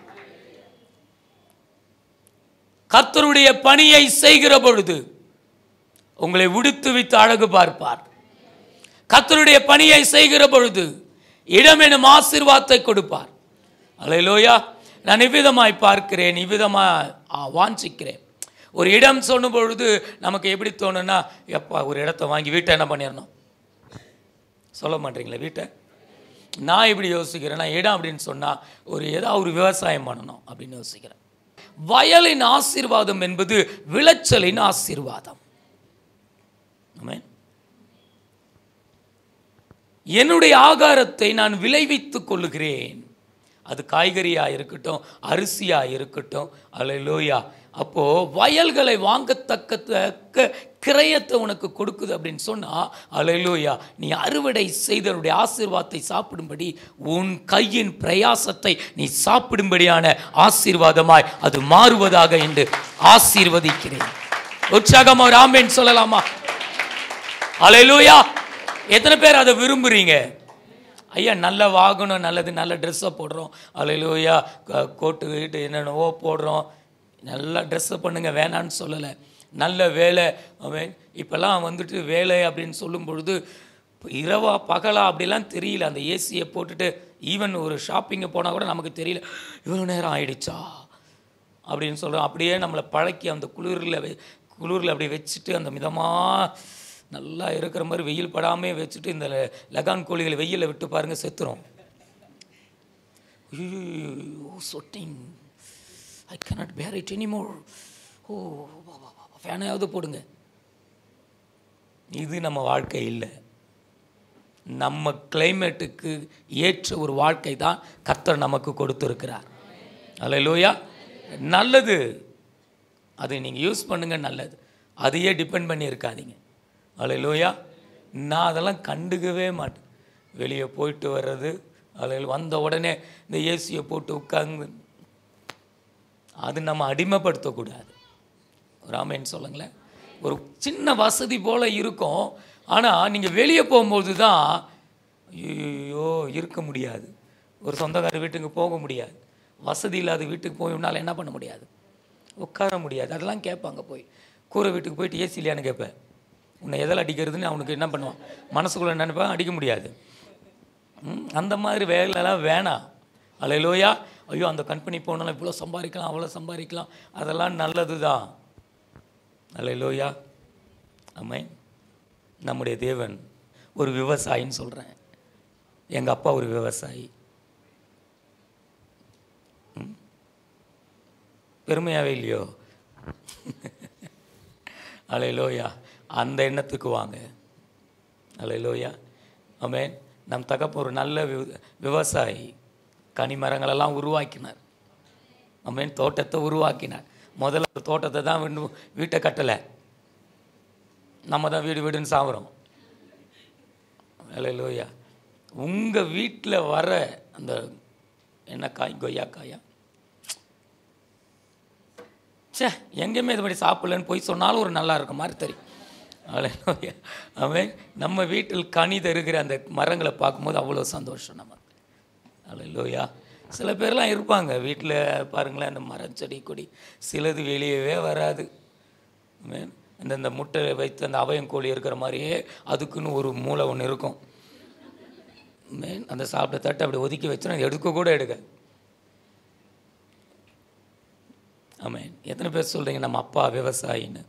Speaker 1: கர்த்தருடைய பணியை செய்கிற பொழுது உங்களை உடுத்து வைத்து அழகு பார்ப்பார் கர்த்தருடைய பணியை செய்கிற பொழுது இடம் எனும் ஆசீர்வாதத்தை கொடுப்பார் அலையிலோயா நான் இவ்விதமாய் பார்க்கிறேன் இவ்விதமாய் ஆ, வாஞ்சிக்கிறேன் ஒரு இடம் சொன்னும் பொழுது நமக்கு எப்படி தோணுன்னா எப்பா ஒரு இடத்த வாங்கி வீட்டை என்ன பண்ணிடணும் சொல்ல மாட்டீங்களா வீட்டை நான் இப்படி யோசிக்கிறேன் நான் இடம் அப்படின்னு சொன்னால் ஒரு ஏதாவது ஒரு விவசாயம் பண்ணணும் அப்படின்னு யோசிக்கிறேன் வயலின் ஆசீர்வாதம் என்பது விளைச்சலின் ஆசீர்வாதம் ஆமென் என்னுடைய ஆகாரத்தை நான் விளைவித்துக் கொள்ளுகிறேன் அது காய்கறியாக இருக்கட்டும் அரிசியாக இருக்கட்டும் அல்லையா அப்போ வயல்களை வாங்கத்தக்க தக்க கிரயத்தை உனக்கு கொடுக்குது அப்படின்னு சொன்னா அலையிலோயா நீ அறுவடை செய்தவருடைய ஆசீர்வாதத்தை சாப்பிடும்படி உன் கையின் பிரயாசத்தை நீ சாப்பிடும்படியான ஆசீர்வாதமாய் அது மாறுவதாக என்று ஆசீர்வதிக்கிறேன் உற்சாகமா ஒரு ஆமேன் சொல்லலாமா அலையிலூயா எத்தனை பேர் அதை விரும்புறீங்க ஐயா நல்ல வாகனம் நல்லது நல்ல ட்ரெஸ்ஸை போடுறோம் அலையிலூயா கோட்டு கீட்டு என்னென்னவோ போடுறோம் நல்லா ட்ரெஸ்ஸை பண்ணுங்க வேணான்னு சொல்லலை நல்ல வேலை அவன் இப்போல்லாம் வந்துட்டு வேலை அப்படின்னு சொல்லும் பொழுது இப்ப இரவா பகலா அப்படிலாம் தெரியல அந்த ஏசியை போட்டுட்டு ஈவன் ஒரு ஷாப்பிங்கு போனால் கூட நமக்கு தெரியல இவ்வளோ நேரம் ஆயிடுச்சா அப்படின்னு சொல்கிறோம் அப்படியே நம்மளை பழக்கி அந்த குளிரில் வெ குளிரில் அப்படியே வச்சுட்டு அந்த மிதமாக நல்லா இருக்கிற மாதிரி வெயில் படாமே வச்சுட்டு இந்த லெ- லகான் கோழிகளை வெயிலில் விட்டு பாருங்கள் செத்துரும் ஐயோ சொட்டிங் ஐ cannot bear it anymore ஓ ஃபேனையாவது போடுங்க இது நம்ம வாழ்க்கை இல்லை நம்ம கிளைமேட்டுக்கு ஏற்ற ஒரு வாழ்க்கை தான் கர்த்தர் நமக்கு கொடுத்துருக்கிறார் அல்லையா நல்லது அதை நீங்கள் யூஸ் பண்ணுங்க நல்லது அதையே டிபெண்ட் பண்ணி இருக்காதீங்க அல்லையா நான் அதெல்லாம் கண்டுக்கவே மாட்டேன் வெளியே போயிட்டு வர்றது அதில் வந்த உடனே இந்த ஏசியை போட்டு உட்கார்ந்து அது நம்ம அடிமைப்படுத்தக்கூடாது ராமேன் சொல்லுங்களேன் ஒரு சின்ன வசதி போல் இருக்கும் ஆனால் நீங்கள் வெளியே போகும்போது தான் ஐயோ இருக்க முடியாது ஒரு சொந்தக்கார வீட்டுக்கு போக முடியாது வசதி இல்லாத வீட்டுக்கு போய் உன்னால் என்ன பண்ண முடியாது உட்கார முடியாது அதெல்லாம் கேட்பாங்க போய் கூரை வீட்டுக்கு போயிட்டு ஏசி இல்லையான்னு கேட்பேன் உன்னை எதில் அடிக்கிறதுன்னு அவனுக்கு என்ன பண்ணுவான் மனசுக்குள்ளே நினைப்பான் அடிக்க முடியாது ம், அந்த மாதிரி வேலைலாம் வேணாம் அலையிலோயா ஐயோ அந்த கம்பெனி போனாலும் இவ்வளோ சம்பாதிக்கலாம் அவ்வளோ சம்பாதிக்கலாம் அதெல்லாம் நல்லது தான் அலையிலோயா அம்மை நம்முடைய தேவன் ஒரு விவசாயின்னு சொல்கிறேன் எங்கள் அப்பா ஒரு விவசாயி ம். பெருமையாவே இல்லையோ அலையிலோயா அந்த எண்ணத்துக்கு வாங்க அலையிலோயா ஆமென் நம் தகப்ப ஒரு நல்ல விவ- விவசாயி கனி மரங்களெல்லாம் உருவாக்கினார் ஆமென் தோட்டத்தை உருவாக்கினார் முதல்ல ஒரு தோட்டத்தை தான் வீண்டு- வீட்டை கட்டலை நம்ம தான் வீடு வீடுன்னு சாப்பிட்றோம் அலையிலோயா உங்கள் வீட்டில் வர அந்த என்ன காய் கொய்யா காயா ச்சே எங்கேயுமே இது மாதிரி சாப்பிடலன்னு போய் சொன்னாலும் ஒரு நல்லா இருக்க மாதிரி தெரியும் அலையிலோயா அவன் நம்ம வீட்டில் கனி தருகிற அந்த மரங்களை பார்க்கும்போது அவ்வளோ சந்தோஷம் நம்ம அலையிலோயா சில பேர்லாம் இருப்பாங்க வீட்டில் பாருங்களேன் அந்த மரம் செடி கொடி சிலது வெளியவே வராது ஆமென். இந்த இந்த முட்டை வைத்து அந்த அவயம் கோழி இருக்கிற மாதிரியே அதுக்குன்னு ஒரு மூளை ஒன்று இருக்கும் ஆமென். அந்த சாப்பிட்ட தட்டை அப்படி ஒதுக்கி வச்சுனா எடுக்க கூட எடுக்க ஆமென் எத்தனை பேர் சொல்கிறீங்க நம்ம அப்பா விவசாயின்னு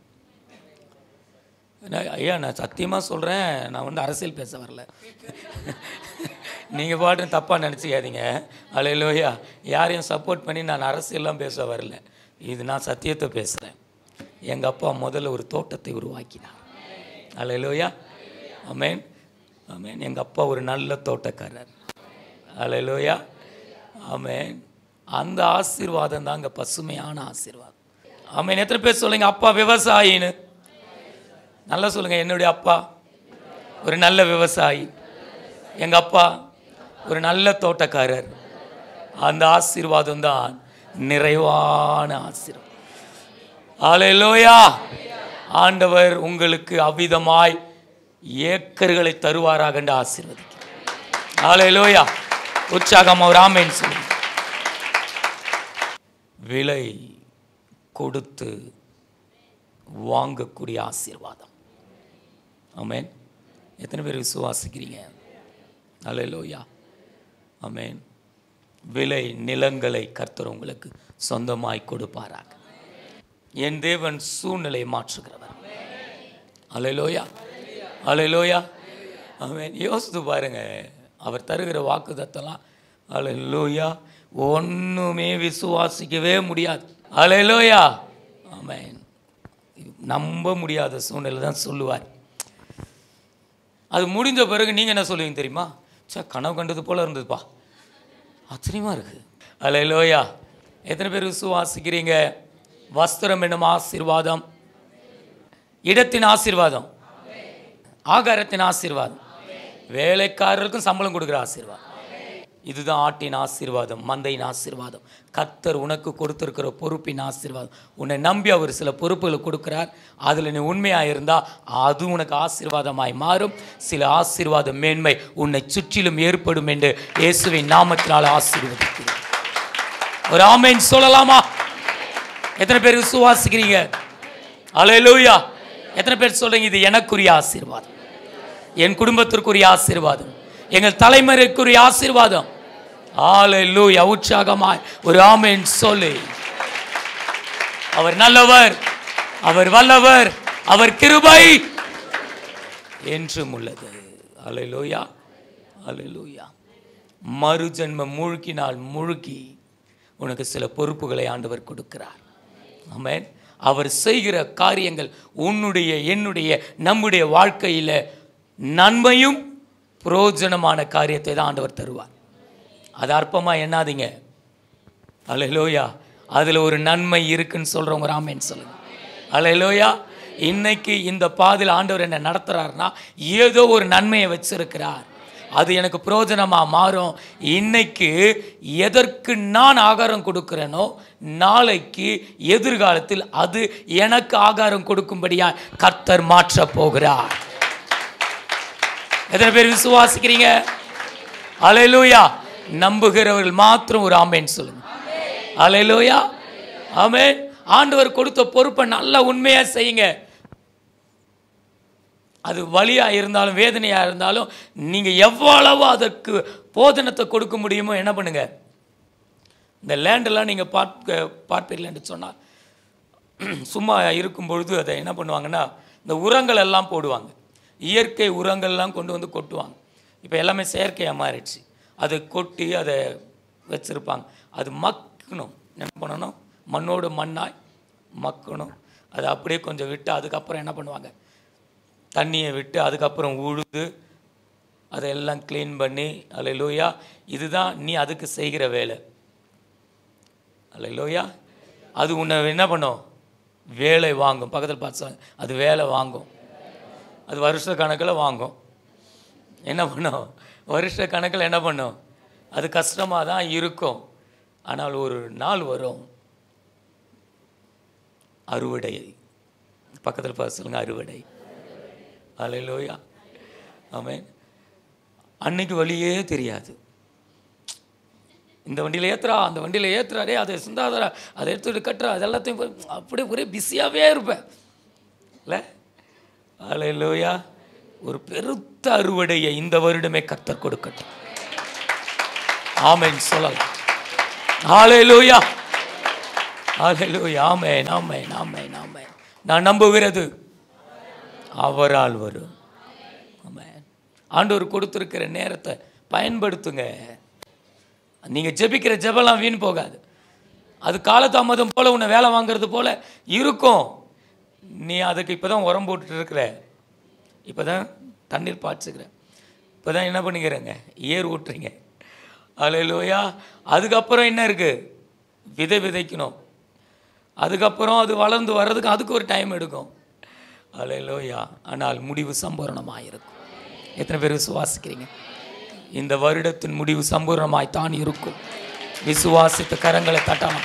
Speaker 1: நான் ஐயா நான் சத்தியமாக சொல்கிறேன் நான் வந்து அரசியல் பேச வரல நீங்கள் பாட்டு தப்பாக நினச்சிக்காதீங்க அலையிலோயா யாரையும் சப்போர்ட் பண்ணி நான் அரசியல்லாம் பேச வரல இது நான் சத்தியத்தை பேசுகிறேன் எங்கள் அப்பா முதல்ல ஒரு தோட்டத்தை உருவாக்கினார் அலையிலோயா ஆமென் ஆமென் எங்கள் அப்பா ஒரு நல்ல தோட்டக்காரர் அலையிலோயா ஆமென் அந்த ஆசீர்வாதம் தாங்க பசுமையான ஆசீர்வாதம் ஆமென் எத்தனை பேர் சொல்லுங்க அப்பா விவசாயின்னு நல்லா சொல்லுங்க என்னுடைய அப்பா ஒரு நல்ல விவசாயி எங்க அப்பா ஒரு நல்ல தோட்டக்காரர் அந்த ஆசீர்வாதம் தான் நிறைவான ஆசீர்வாதம் ஆலையிலோயா ஆண்டவர் உங்களுக்கு அவ்விதமாய் ஏக்கர்களை தருவாராக என்று ஆசீர்வதிக்கிறேன் ஆலையிலோயா உற்சாகம் ஒரு ஆமேன் சொல்லு விலை கொடுத்து வாங்கக்கூடிய ஆசீர்வாதம் ஆமென் எத்தனை பேர் விசுவாசிக்கிறீங்க அல்லேலூயா ஆமென் விலை நிலங்களை கர்த்தர் உங்களுக்கு சொந்தமாய் கொடுப்பாராக என் தேவன் சூழ்நிலையை மாற்றுகிறவர் அலையிலோயா அலையிலோயா அவன் யோசித்து பாருங்க அவர் தருகிற வாக்குதத்தெல்லாம் அலையிலோயா ஒன்றுமே விசுவாசிக்கவே முடியாது அலையிலோயா ஆமென் நம்ப முடியாத சூழ்நிலை தான் சொல்லுவார் அது முடிஞ்ச பிறகு நீங்கள் என்ன சொல்லுவீங்க தெரியுமா சே கனவு கண்டது போல இருந்ததுப்பா ஆச்சரியமாக இருக்குது அலையிலோயா எத்தனை பேர் விசுவாசிக்கிறீங்க வஸ்திரம் என்னும் ஆசீர்வாதம் இடத்தின் ஆசீர்வாதம் ஆகாரத்தின் ஆசீர்வாதம் வேலைக்காரருக்கும் சம்பளம் கொடுக்குற ஆசீர்வாதம் இதுதான் ஆட்டின் ஆசீர்வாதம் மந்தையின் ஆசீர்வாதம் கர்த்தர் உனக்கு கொடுத்திருக்கிற பொறுப்பின் ஆசீர்வாதம் உன்னை நம்பி அவர் சில பொறுப்புகளை கொடுக்கிறார் அதில் நீ உண்மையாக இருந்தால் அது உனக்கு ஆசீர்வாதமாய் மாறும் சில ஆசீர்வாத மேன்மை உன்னை சுற்றிலும் ஏற்படும் என்று இயேசுவின் நாமத்தினால் ஆசீர்வதிக்கிறேன் ஒரு ஆமேன் சொல்லலாமா எத்தனை பேர் விசுவாசிக்கிறீங்க அலையலூயா எத்தனை பேர் சொல்றீங்க இது எனக்குரிய ஆசீர்வாதம் என் குடும்பத்திற்குரிய ஆசீர்வாதம் எங்கள் தலைமுறைக்குரிய ஆசீர்வாதம் ஆலையிலூயா உற்சாகமாய் ஒரு ஆமேன் சொல்லு அவர் நல்லவர் அவர் வல்லவர் அவர் கிருபை என்றும் உள்ளது அலையிலூயா அலையிலூயா மறுஜன்மம் முழுக்கினால் முழுக்கி உனக்கு சில பொறுப்புகளை ஆண்டவர் கொடுக்கிறார் ஆமென் அவர் செய்கிற காரியங்கள் உன்னுடைய என்னுடைய நம்முடைய வாழ்க்கையில் நன்மையும் புரோஜனமான காரியத்தை தான் ஆண்டவர் தருவார் அது அற்பமாக எண்ணாதீங்க அலையிலோயா அதில் ஒரு நன்மை இருக்குன்னு சொல்கிறவங்க ராமேன்னு சொல்லுங்க அலையிலோயா இன்னைக்கு இந்த பாதையில் ஆண்டவர் என்ன நடத்துகிறாருன்னா ஏதோ ஒரு நன்மையை வச்சிருக்கிறார் அது எனக்கு பிரயோஜனமாக மாறும் இன்னைக்கு எதற்கு நான் ஆகாரம் கொடுக்கிறேனோ நாளைக்கு எதிர்காலத்தில் அது எனக்கு ஆகாரம் கொடுக்கும்படியா கர்த்தர் மாற்றப் போகிறார் எத்தனை பேர் விசுவாசிக்கிறீங்க அலையிலூயா நம்புகிறவர்கள் மாத்திரம் ஒரு ஆமேன்னு சொல்லுங்க அலையிலூயா ஆமென் ஆண்டவர் கொடுத்த பொறுப்பை நல்லா உண்மையா செய்யுங்க அது வலியாக இருந்தாலும் வேதனையாக இருந்தாலும் நீங்கள் எவ்வளவு அதற்கு போதனத்தை கொடுக்க முடியுமோ என்ன பண்ணுங்க இந்த லேண்டெல்லாம் நீங்கள் பார்க்க பார்ப்பீர்கள் என்று சொன்னால் சும்மா இருக்கும் பொழுது அதை என்ன பண்ணுவாங்கன்னா இந்த உரங்கள் எல்லாம் போடுவாங்க இயற்கை உரங்கள்லாம் கொண்டு வந்து கொட்டுவாங்க இப்போ எல்லாமே செயற்கையாக மாறிடுச்சு அதை கொட்டி அதை வச்சுருப்பாங்க அது மக்கணும் என்ன பண்ணணும் மண்ணோடு மண்ணாய் மக்கணும் அதை அப்படியே கொஞ்சம் விட்டு அதுக்கப்புறம் என்ன பண்ணுவாங்க தண்ணியை விட்டு அதுக்கப்புறம் உழுது அதையெல்லாம் க்ளீன் பண்ணி அல்லையிலோயா இதுதான் நீ அதுக்கு செய்கிற வேலை அல்லையிலோயா அது உன்னை என்ன பண்ணும் வேலை வாங்கும் பக்கத்தில் பார்த்து சொல்லுங்க. அது வேலை வாங்கும் அது வருஷ கணக்கில் வாங்கும் என்ன பண்ணும் வருஷ கணக்கில் என்ன பண்ணும் அது கஷ்டமாக தான் இருக்கும் ஆனால் ஒரு நாள் வரும் அறுவடை பக்கத்தில் பார்த்து சொல்லுங்க அறுவடை அலையிலோயா ஆமென் அன்னைக்கு வழியே தெரியாது இந்த வண்டியில் ஏத்துறா அந்த வண்டியில் ஏத்துறா டேய் அதை சிந்தாதரா அதை எடுத்துட்டு கட்டுறா அது எல்லாத்தையும் போய் அப்படியே ஒரே பிஸியாகவே இருப்பேன் இல்லை அலையிலோயா ஒரு பெருத்த அறுவடையை இந்த வருடமே கர்த்தர் கொடுக்கட்டும் ஆமென் சொல்லலாம் ஆலையிலோயா ஆலையிலோயா ஆமென் ஆமென் ஆமென் ஆமென் நான் நம்புகிறது அவரால் வரும் ஆமென் ஆண்டவர் கொடுத்துருக்கிற நேரத்தை பயன்படுத்துங்க நீங்கள் ஜெபிக்கிற ஜெபலாம் வீண் போகாது அது காலதாமதம் போல் உன்னை வேலை வாங்குறது போல் இருக்கும் நீ அதுக்கு இப்போ தான் உரம் போட்டுட்டு இருக்கிற இப்போ தான் தண்ணீர் பாய்ச்சுக்கிற இப்போ தான் என்ன பண்ணிக்கிறேங்க ஏர் ஊட்டுறீங்க அலையிலோயா அதுக்கப்புறம் என்ன இருக்குது விதை விதைக்கணும் அதுக்கப்புறம் அது வளர்ந்து வர்றதுக்கு அதுக்கு ஒரு டைம் எடுக்கும் அலையிலோயா ஆனால் முடிவு சம்பூரணமாக இருக்கும் எத்தனை பேர் விசுவாசிக்கிறீங்க இந்த வருடத்தின் முடிவு சம்பூர்ணமாய் தான் இருக்கும் விசுவாசித்த கரங்களை தட்டலாம்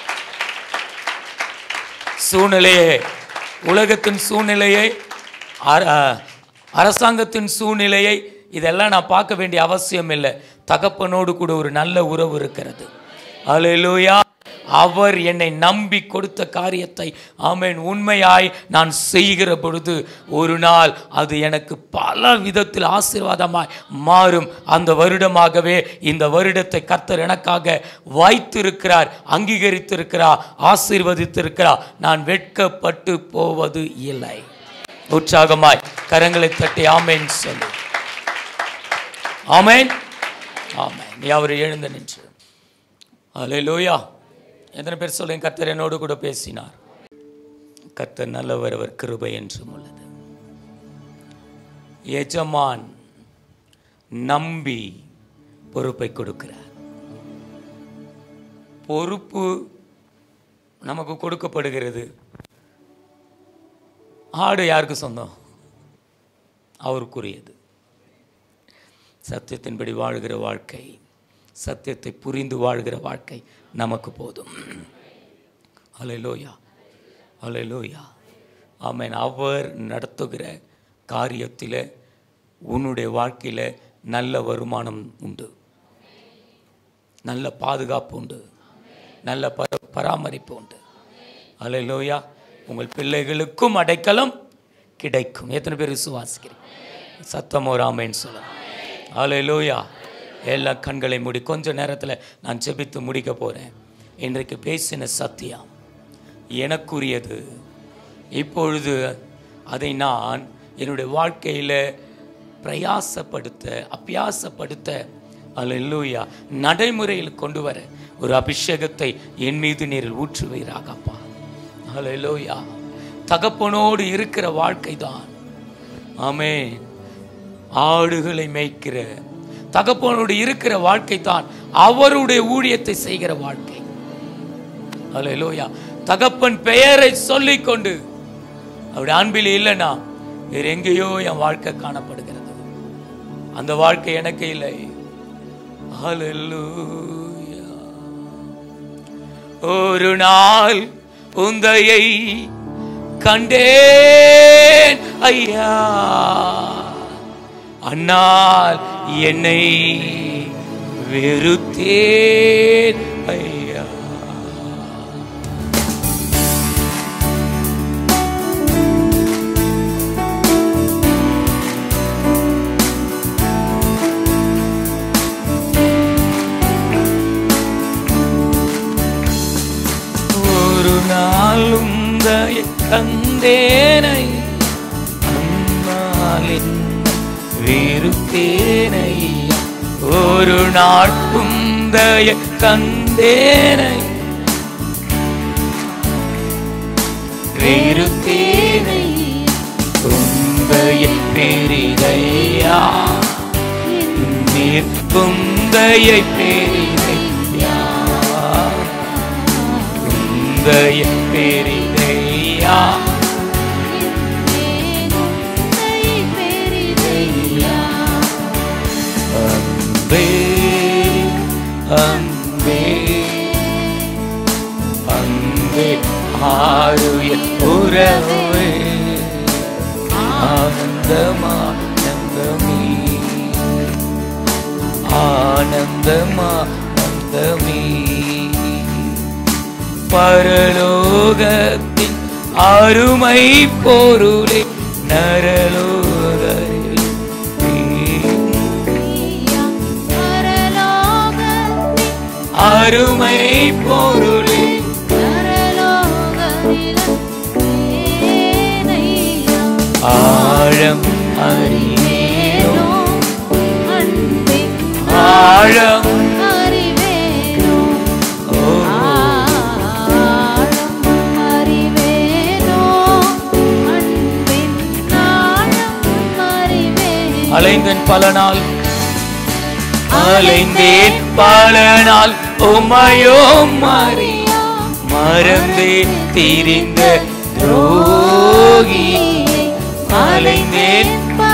Speaker 1: சூழ்நிலையே உலகத்தின் சூழ்நிலையை அர- அரசாங்கத்தின் சூழ்நிலையை இதெல்லாம் நான் பார்க்க வேண்டிய அவசியம் இல்லை தகப்பனோடு கூட ஒரு நல்ல உறவு இருக்கிறது அல்லேலூயா அவர் என்னை நம்பி கொடுத்த காரியத்தை ஆமென் உண்மையாய் நான் செய்கிற பொழுது ஒரு நாள் அது எனக்கு பல விதத்தில் ஆசீர்வாதமாய் மாறும் அந்த வருடமாகவே இந்த வருடத்தை கர்த்தர் எனக்காக வைத்திருக்கிறார் அங்கீகரித்திருக்கிறார் ஆசீர்வதித்திருக்கிறார் நான் வெட்கப்பட்டு போவது இல்லை உற்சாகமாய் கரங்களை தட்டி ஆமேன் சொல்லு ஆமேன் ஆமேன் நீ அவர் எழுந்து நின்று அல்லேலூயா எத்தனை பேர் சொல்லுங்க கர்த்தர் என்னோடு கூட பேசினார் கர்த்தர் நல்லவர் அவர் கிருபை என்றும் உள்ளது எஜமான் நம்பி பொறுப்பை கொடுக்கிறார் பொறுப்பு நமக்கு கொடுக்கப்படுகிறது ஆடு யாருக்கு சொந்தம் அவருக்குரியது சத்தியத்தின்படி வாழ்கிற வாழ்க்கை சத்தியத்தை புரிந்து வாழ்கிற வாழ்க்கை நமக்கு போதும் அலைலோயா அலைலோயா ஆமென் அவர் நடத்துகிற காரியத்தில் உன்னுடைய வாழ்க்கையில் நல்ல வருமானம் உண்டு நல்ல பாதுகாப்பு உண்டு நல்ல பர பராமரிப்பு உண்டு அலைலோயா உங்கள் பிள்ளைகளுக்கும் அடைக்கலம் கிடைக்கும் எத்தனை பேர் விசுவாசிக்கிறீங்க சத்தமோ ராமேன்னு சொல்லலாம் அலைலோயா எல்லா கண்களை மூடி கொஞ்ச நேரத்தில் நான் ஜெபித்து முடிக்க போகிறேன் இன்றைக்கு பேசின சத்தியம் எனக்குரியது இப்பொழுது அதை நான் என்னுடைய வாழ்க்கையில் பிரயாசப்படுத்த அபியாசப்படுத்த அல்லேலூயா நடைமுறையில் கொண்டு வர ஒரு அபிஷேகத்தை என் மீது நீரில் ஊற்றுவீராக அப்பா அல்லேலூயா தகப்பனோடு இருக்கிற வாழ்க்கை தான் ஆமென் ஆடுகளை மேய்க்கிற தகப்பனோடு இருக்கிற வாழ்க்கை தான் அவருடைய ஊழியத்தை செய்கிற வாழ்க்கை அல்லேலூயா தகப்பன் பெயரை சொல்லிக்கொண்டு அவருடைய அன்பில் இல்லைன்னா வேற எங்கேயோ என் வாழ்க்கை காணப்படுகிறது அந்த வாழ்க்கை எனக்கு இல்லை ஹalleluya ஒரு நாள் உந்தையை கண்டேன் ஐயா அன்னால் என்னை வெறுத்தேன் ஐயா ஒரு நாளும் தயை தந்தேனை அந்நாளின் வெறுத்தேனை ஒரு நாள் உந்தைய கந்தேனை வெறுத்தேனை உந்தைய பெரிதையா நீர் உந்தையை பெரிதையா உந்தைய பெரிதையா அன்பே அன்பே அன்பே ஆருய உறவே ஆனந்தமானந்தமே ஆனந்தமானந்தமே பரலோகத்தின் அருமை பொருளே நரலோகரில் அருமை பொருளே ஆழம் அறிவேனோ ஆழம் ஓ அலைந்தேன் பல நாள் அலைந்தேன் பல நாள் உமையோ மாறி மறந்தே திரிந்த துரோகி அலைந்தேன்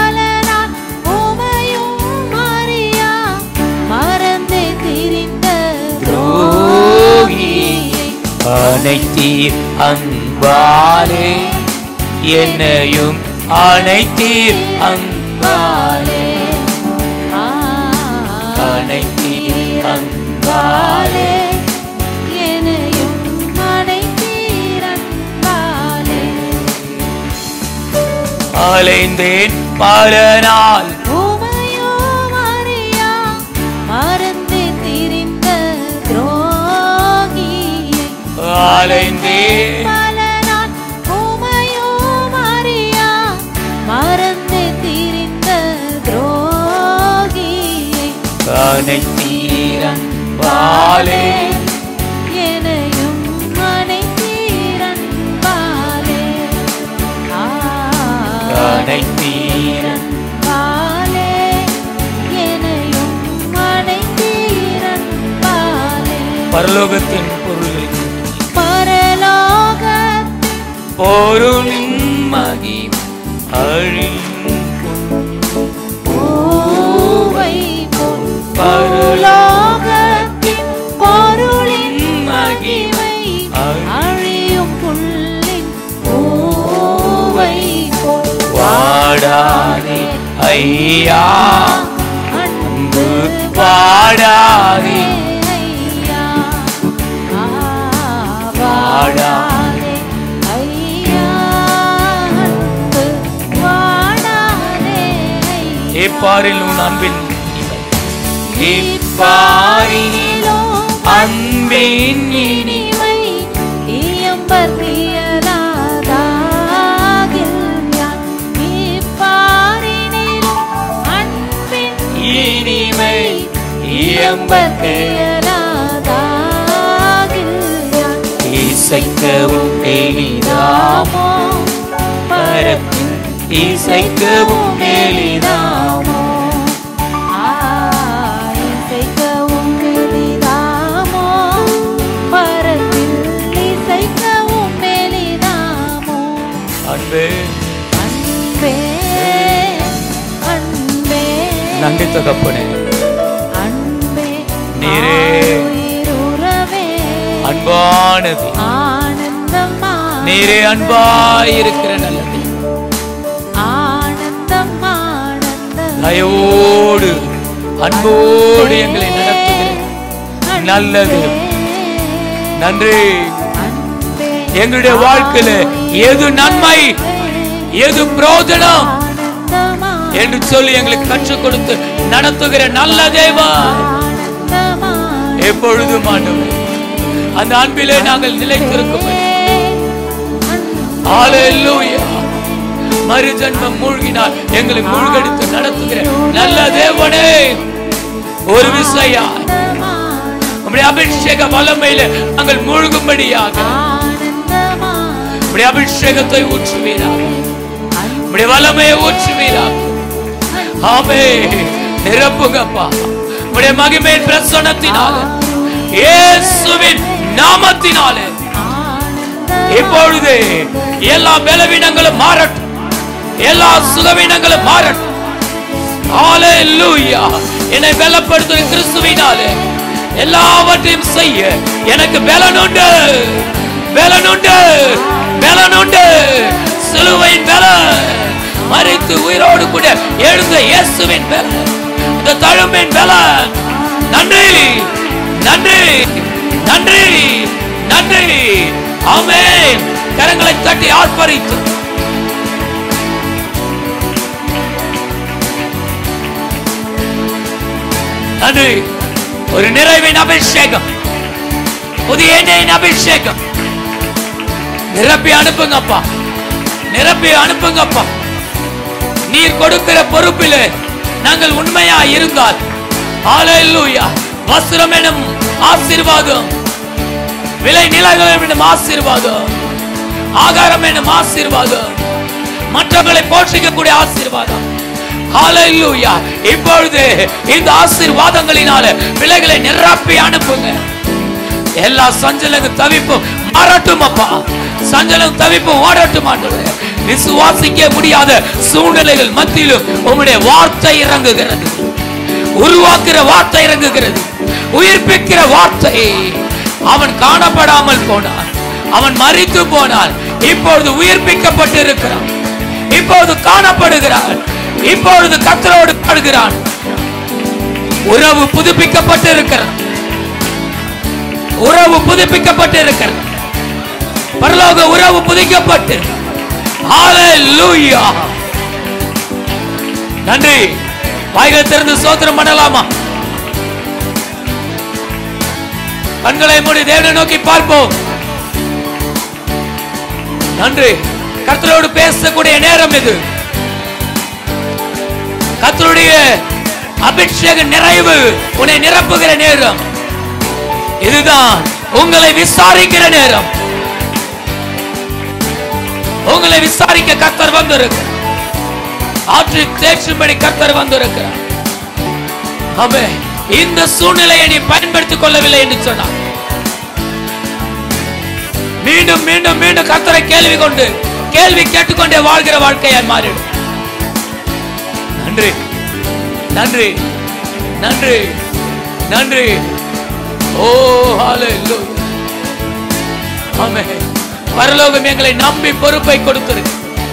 Speaker 1: துரோகி அனைத்தீர் அன்பாலே என்னையும் அனைத்தீர் அன்பாலே அனைத்தீர் அன்பாலே அலைந்தேன் பல நாள்
Speaker 2: உமையோ மரியா மறந்து திரிந்த துரோகியை
Speaker 1: அலைந்தேன்
Speaker 2: பல நாள் உமையோ மரியா மறந்து திரிந்த துரோகியை
Speaker 1: அனைத்தீரன் பாலே
Speaker 2: எனையும் அனைத்தீரன் பாலே
Speaker 1: அனைத்தீரன்
Speaker 2: பாலே எனையும் அனைத்தீரன் பாலே
Speaker 1: பரலோகத்தின் பொருள்
Speaker 2: பரலோகத்தின்
Speaker 1: பொருளின் மகிம் அழியும்
Speaker 2: பூவை போல்
Speaker 1: பரலோகத்தின்
Speaker 2: பரலோகத்தின் பொருளின் மகிமை அழியும் புல்லின் பூவை போல்
Speaker 1: வாடாதே ஐயா
Speaker 2: அன்பு
Speaker 1: வாடாதே
Speaker 2: ஐயா ஆ, வாடாதே ஐயா அன்பு வாடாதே ஐயா
Speaker 1: ஏப்பாரில் உன் அன்பின் இமை. ஏப்பாரில் அன்பின் இனி
Speaker 2: இனிமை இயம்பறியலாதாகில்யான் இப்பாரினிலும் அன்பின்
Speaker 1: இனிமை இயம்பத்தே
Speaker 2: இயம்பறியலாதாகில்யான்
Speaker 1: இசைக்கவும் எளிதாமோ பரப்பில் இசைக்கவும் எளிதாமோ
Speaker 2: இசைக்கவும் எளிதாமோ பரத்தில் இசைக்கவும் எளிதாமோ
Speaker 1: அன்பே
Speaker 2: அன்பே அன்பே
Speaker 1: நன்றி தகப்பனே
Speaker 2: அன்பே
Speaker 1: நீரே
Speaker 2: ஆயுருறவே
Speaker 1: அன்பானது
Speaker 2: ஆனந்தமா
Speaker 1: நீரே அன்பாயிருக்கிற நல்லது
Speaker 2: ஆனந்தம் ஆனந்தம்
Speaker 1: தயவோடு அன்போடு எங்களை நடத்துகிறேன் நல்லது நன்றி
Speaker 2: அன்பே
Speaker 1: எங்களுடைய வாழ்க்கையில எது நன்மை எது பிரோஜனம்
Speaker 2: ஆனந்தமா
Speaker 1: என்று சொல்லி எங்களுக்கு கற்றுக் கொடுத்து நடத்துகிற நல்ல தேவா
Speaker 2: ஆனந்தமா
Speaker 1: எப்பொழுதும் ஆண்டவரே அந்த அன்பிலே நாங்கள் நிலைத்திருக்கும் ஹalleluya மறுஜன்மம் மூழ்கினால் எங்களை மூழ்கடித்து நடத்துகிற நல்ல தேவனே ஒரு விசையா உம்முடைய அபிஷேக வல்லமையில நாங்கள் மூழ்கும்படியாக
Speaker 2: ஆனந்தமா
Speaker 1: உம்முடைய அபிஷேகத்தை ஊற்றுவீராக உம்முடைய வல்லமையை ஊற்றுவீராக ஆமே நிரப்புங்கப்பா உம்முடைய மகிமையின் பிரசன்னத்தினால இயேசுவின் நாமத்தினாலே இப்பொழுது எல்லா பலவீனங்களும் மாறட்டும் எல்லா சுகவீனங்களும் மாறட்டும் ஹalleluya என்னை பலப்படுத்துகிற கிறிஸ்துவினாலே எல்லாவற்றையும் செய்ய எனக்கு பலனுண்டு பலனுண்டு பலனுண்டு சிலுவையின் பலன் மறித்து உயிரோடு கூட எழுந்த இயேசுவின் பலன் இந்த தழும்பின் பலன் நன்றி நன்றி நன்றி நன்றி ஆமென் கரங்களை தட்டி ஆர்ப்பரித்து நன்றி ஒரு நிறைவின் அபிஷேகம் புதிய எண்ணெயின் அபிஷேகம் நிரப்பி அனுப்புங்கப்பா நிரப்பி அனுப்புங்கப்பா நீர் கொடுக்கிற பொறுப்பிலே நாங்கள் உண்மையா இருந்தால் ஹalleluya வஸ்திரம் எனும் ஆசீர்வாதம் விலை நிலங்கள் எனும் ஆசீர்வாதம் ஆகாரம் எனும் ஆசீர்வாதம் மற்றவர்களை போஷிக்கக்கூடிய ஆசீர்வாதம் ஹalleluya இப்பொழுது இந்த ஆசீர்வாதங்களினால விலைகளை நிரப்பி அனுப்புங்க எல்லா சஞ்சலங்க தவிப்பும் மாறட்டும் அப்பா சஞ்சலம் தவிப்பும் ஓடட்டும் ஆண்டவரே விசுவாசிக்க முடியாத சூழ்நிலைகள் மத்தியிலும் உம்முடைய வார்த்தை இறங்குகிறது உருவாக்குற வார்த்தை இறங்குகிறது உயிர்ப்பிக்கிற வார்த்தை அவன் காணப்படாமல் போனான் அவன் மறித்து போனான் இப்பொழுது உயிர்ப்பிக்கப்பட்டு இருக்கிறான் இப்பொழுது காணப்படுகிறான் இப்பொழுது கத்தரோடு பாடுகிறான் உறவு புதுப்பிக்கப்பட்டு இருக்கிறான் உறவு புதுப்பிக்கப்பட்டு இருக்கிறது பரலோக உறவு புதுக்கப்பட்டு ஹalleluya நன்றி வாய்களை திறந்து சோத்திரம் பண்ணலாமா கண்களை மூடி தேவனை நோக்கி பார்ப்போம் நன்றி கர்த்தரோடு பேசக்கூடிய நேரம் இது கர்த்தருடைய அபிஷேக நிறைவு உன்னை நிரப்புகிற நேரம் இதுதான் உங்களை விசாரிக்கிற நேரம் உங்களை விசாரிக்க கர்த்தர் வந்திருக்கு ஆற்று தேய்ச்சும்படி கர்த்தர் வந்திருக்கிறார் ஆமே இந்த சூழ்நிலையை நீ பயன்படுத்திக் கொள்ளவில்லை என்று சொன்னார் மீண்டும் மீண்டும் மீண்டும் கர்த்தரை கேள்வி கொண்டு கேள்வி கேட்டுக்கொண்டே வாழ்கிற வாழ்க்கையாய் மாறிடும் நன்றி நன்றி நன்றி நன்றி ஓ ஹalleluya ஆமென் பரலோகம் எங்களை நம்பி பொறுப்பை கொடுத்திருக்கு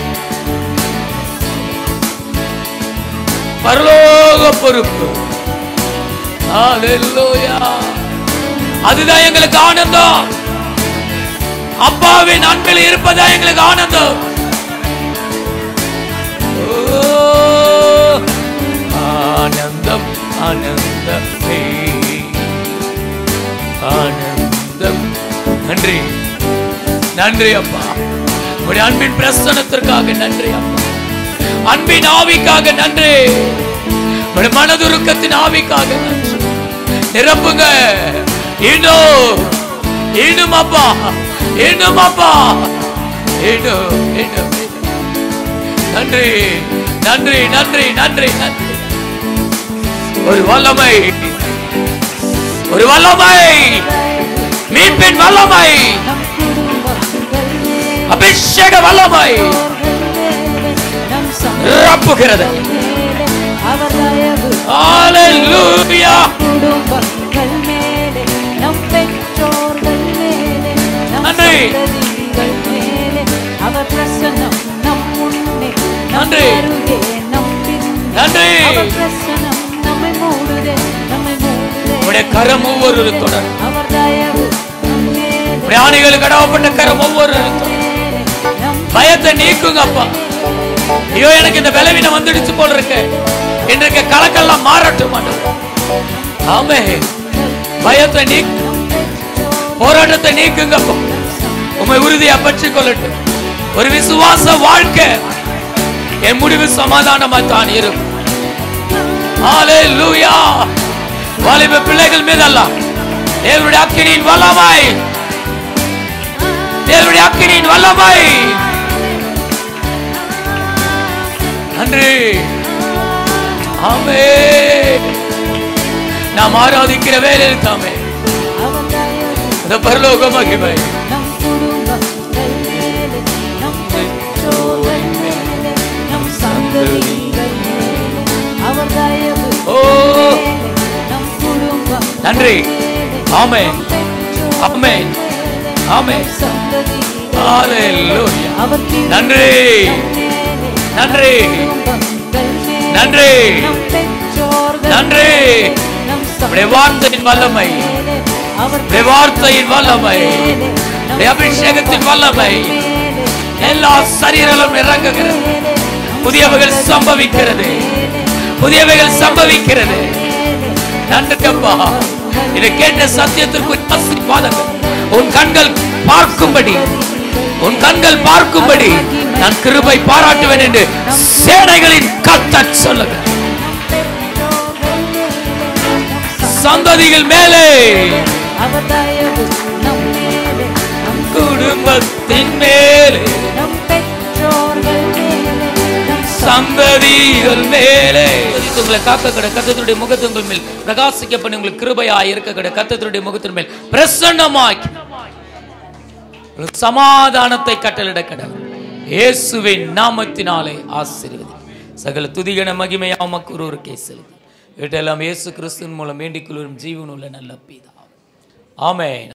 Speaker 1: பரலோக பொறுப்பு ஹalleluya அதுதான் எங்களுக்கு ஆனந்தம் அப்பாவின் அன்பில் இருப்பதா எங்களுக்கு ஆனந்தம் ஓ, ஆனந்தம் ஆனந்தமே ஆனந்தம் நன்றி நன்றி அப்பா உடைய அன்பின் பிரசனத்திற்காக நன்றி அப்பா அன்பின் ஆவிக்காக நன்றி உடைய மனதுருக்கத்தின் ஆவிக்காக நன்றி நிரப்புங்க இன்னும் இன்னும் அப்பா இன்னும் அப்பா இன்னும் இன்னும் நன்றி நன்றி நன்றி நன்றி நன்றி ஒரு வல்லமை ஒரு வல்லமை மீட்பின் வல்லமை
Speaker 2: நம் குடும்பங்கள் மேலே
Speaker 1: அபிஷேக வல்லமை
Speaker 2: நம்
Speaker 1: ரப்புகிறது
Speaker 2: மேலே அவர் தயவு
Speaker 1: ஹalleluya
Speaker 2: குடும்பங்கள் மேலே நம் பெற்றோர்கள் மேலே நம்
Speaker 1: நன்றி.
Speaker 2: சந்ததிகள் மேலே அவர் பிரசன்னம் நம் முன்னே நம்
Speaker 1: நன்றி.
Speaker 2: அருகே நம் பின்னே
Speaker 1: நன்றி.
Speaker 2: அவர் பிரசன்னம் நம்மை மூடுதே நம்மை மூடுதே
Speaker 1: உடைய கரம் ஒவ்வொரு தொடர்
Speaker 2: அவர் தயவு நம் மேலே
Speaker 1: உடைய ஆணைகள் கடவப்பட்ட கரம் ஒவ்வொரு
Speaker 2: மேலே நம்
Speaker 1: பயத்தை நீக்குங்க அப்பா ஐயோ எனக்கு இந்த பலவீனம் வந்துடுச்சு போல இருக்கு இன்றைக்கு கலக்கெல்லாம் மாறட்டும் ஆண்டவரே. ஆமே பயத்தை நீக்கு போராட்டத்தை நீக்குங்க அப்பா உண்மை உறுதியா பற்றி கொள்ளட்டும் ஒரு விசுவாச வாழ்க்கை என் முடிவு சமாதானமா தான் இருக்கும் ஹalleluya வாலிப பிள்ளைகள் மீதெல்லாம் தேவனுடைய அக்கினியின் வல்லமை தேவனுடைய அக்கினியின் வல்லமை நன்றி ஆமே நாம் ஆராதிக்கிற வேலையில் தாமே
Speaker 2: அவர் தயவு
Speaker 1: இந்த பரலோக மகிமை
Speaker 2: நம் குடும்பங்கள் மேலே நம் பெற்றோர்கள் மேலே நம் சந்ததிகள் மேலே அவர் தயவு
Speaker 1: ஓ
Speaker 2: மேலே நம் குடும்பம்
Speaker 1: நன்றி
Speaker 2: மேலே
Speaker 1: ஆமென்
Speaker 2: பெற்றோர்கள்
Speaker 1: ஆமென்
Speaker 2: மேலே
Speaker 1: ஆமென்
Speaker 2: சந்ததிகள்
Speaker 1: ஹalleluya
Speaker 2: அவர் கிருபை
Speaker 1: நன்றி
Speaker 2: மேலே
Speaker 1: நன்றி
Speaker 2: குடும்பங்கள் மேலே
Speaker 1: நன்றி
Speaker 2: நம் பெற்றோர்கள்
Speaker 1: நன்றி
Speaker 2: நம்
Speaker 1: உடைய வார்த்தையின் வல்லமை
Speaker 2: மேலே அவர்
Speaker 1: உடைய வார்த்தையின் வல்லமை
Speaker 2: மேலே
Speaker 1: உடைய அபிஷேகத்தின் வல்லமை எல்லா சரீரலும் இறங்குகிறது புதியவைகள் சம்பவிக்கிறது புதியவைகள் சம்பவிக்கிறது நன்றிக்கப்பா இதை கேட்ட சத்தியத்திற்கு ஆசீர்வாதங்கள் உன் கண்கள் பார்க்கும்படி உன் கண்கள் பார்க்கும்படி நான் கிருபை பாராட்டுவேன் என்று சேனைகளின் கத்தச் சொல்லுங்க சந்ததிகள் மேலே
Speaker 2: அவர் தயவு நம் மேலே நம்
Speaker 1: குடும்பத்தின் மேலே
Speaker 2: நம் பெற்றோர்கள் மேலே நம்
Speaker 1: சந்ததிகள் மேலே உங்களை காக்க கட கத்தத்துடைய முகத்து உங்கள் மேல் பிரகாசிக்க பண்ணி உங்களுக்கு கிருபையாய் இருக்க கட கத்தத்துடைய முகத்தின் மேல் பிரசன்னமாக்கி உங்களுக்கு சமாதானத்தை கட்டளிட கடவுள் இயேசுவின் நாமத்தினாலே ஆசீர்வதி சகல துதிகன மகிமையா உமக்கு ஒருவருக்கே செலுத்தி வீட்டெல்லாம் இயேசு கிறிஸ்துவின் மூலம் வேண்டிக் கொள்ளும் ஜீவனுள்ள நல்ல பீதா ஆமென்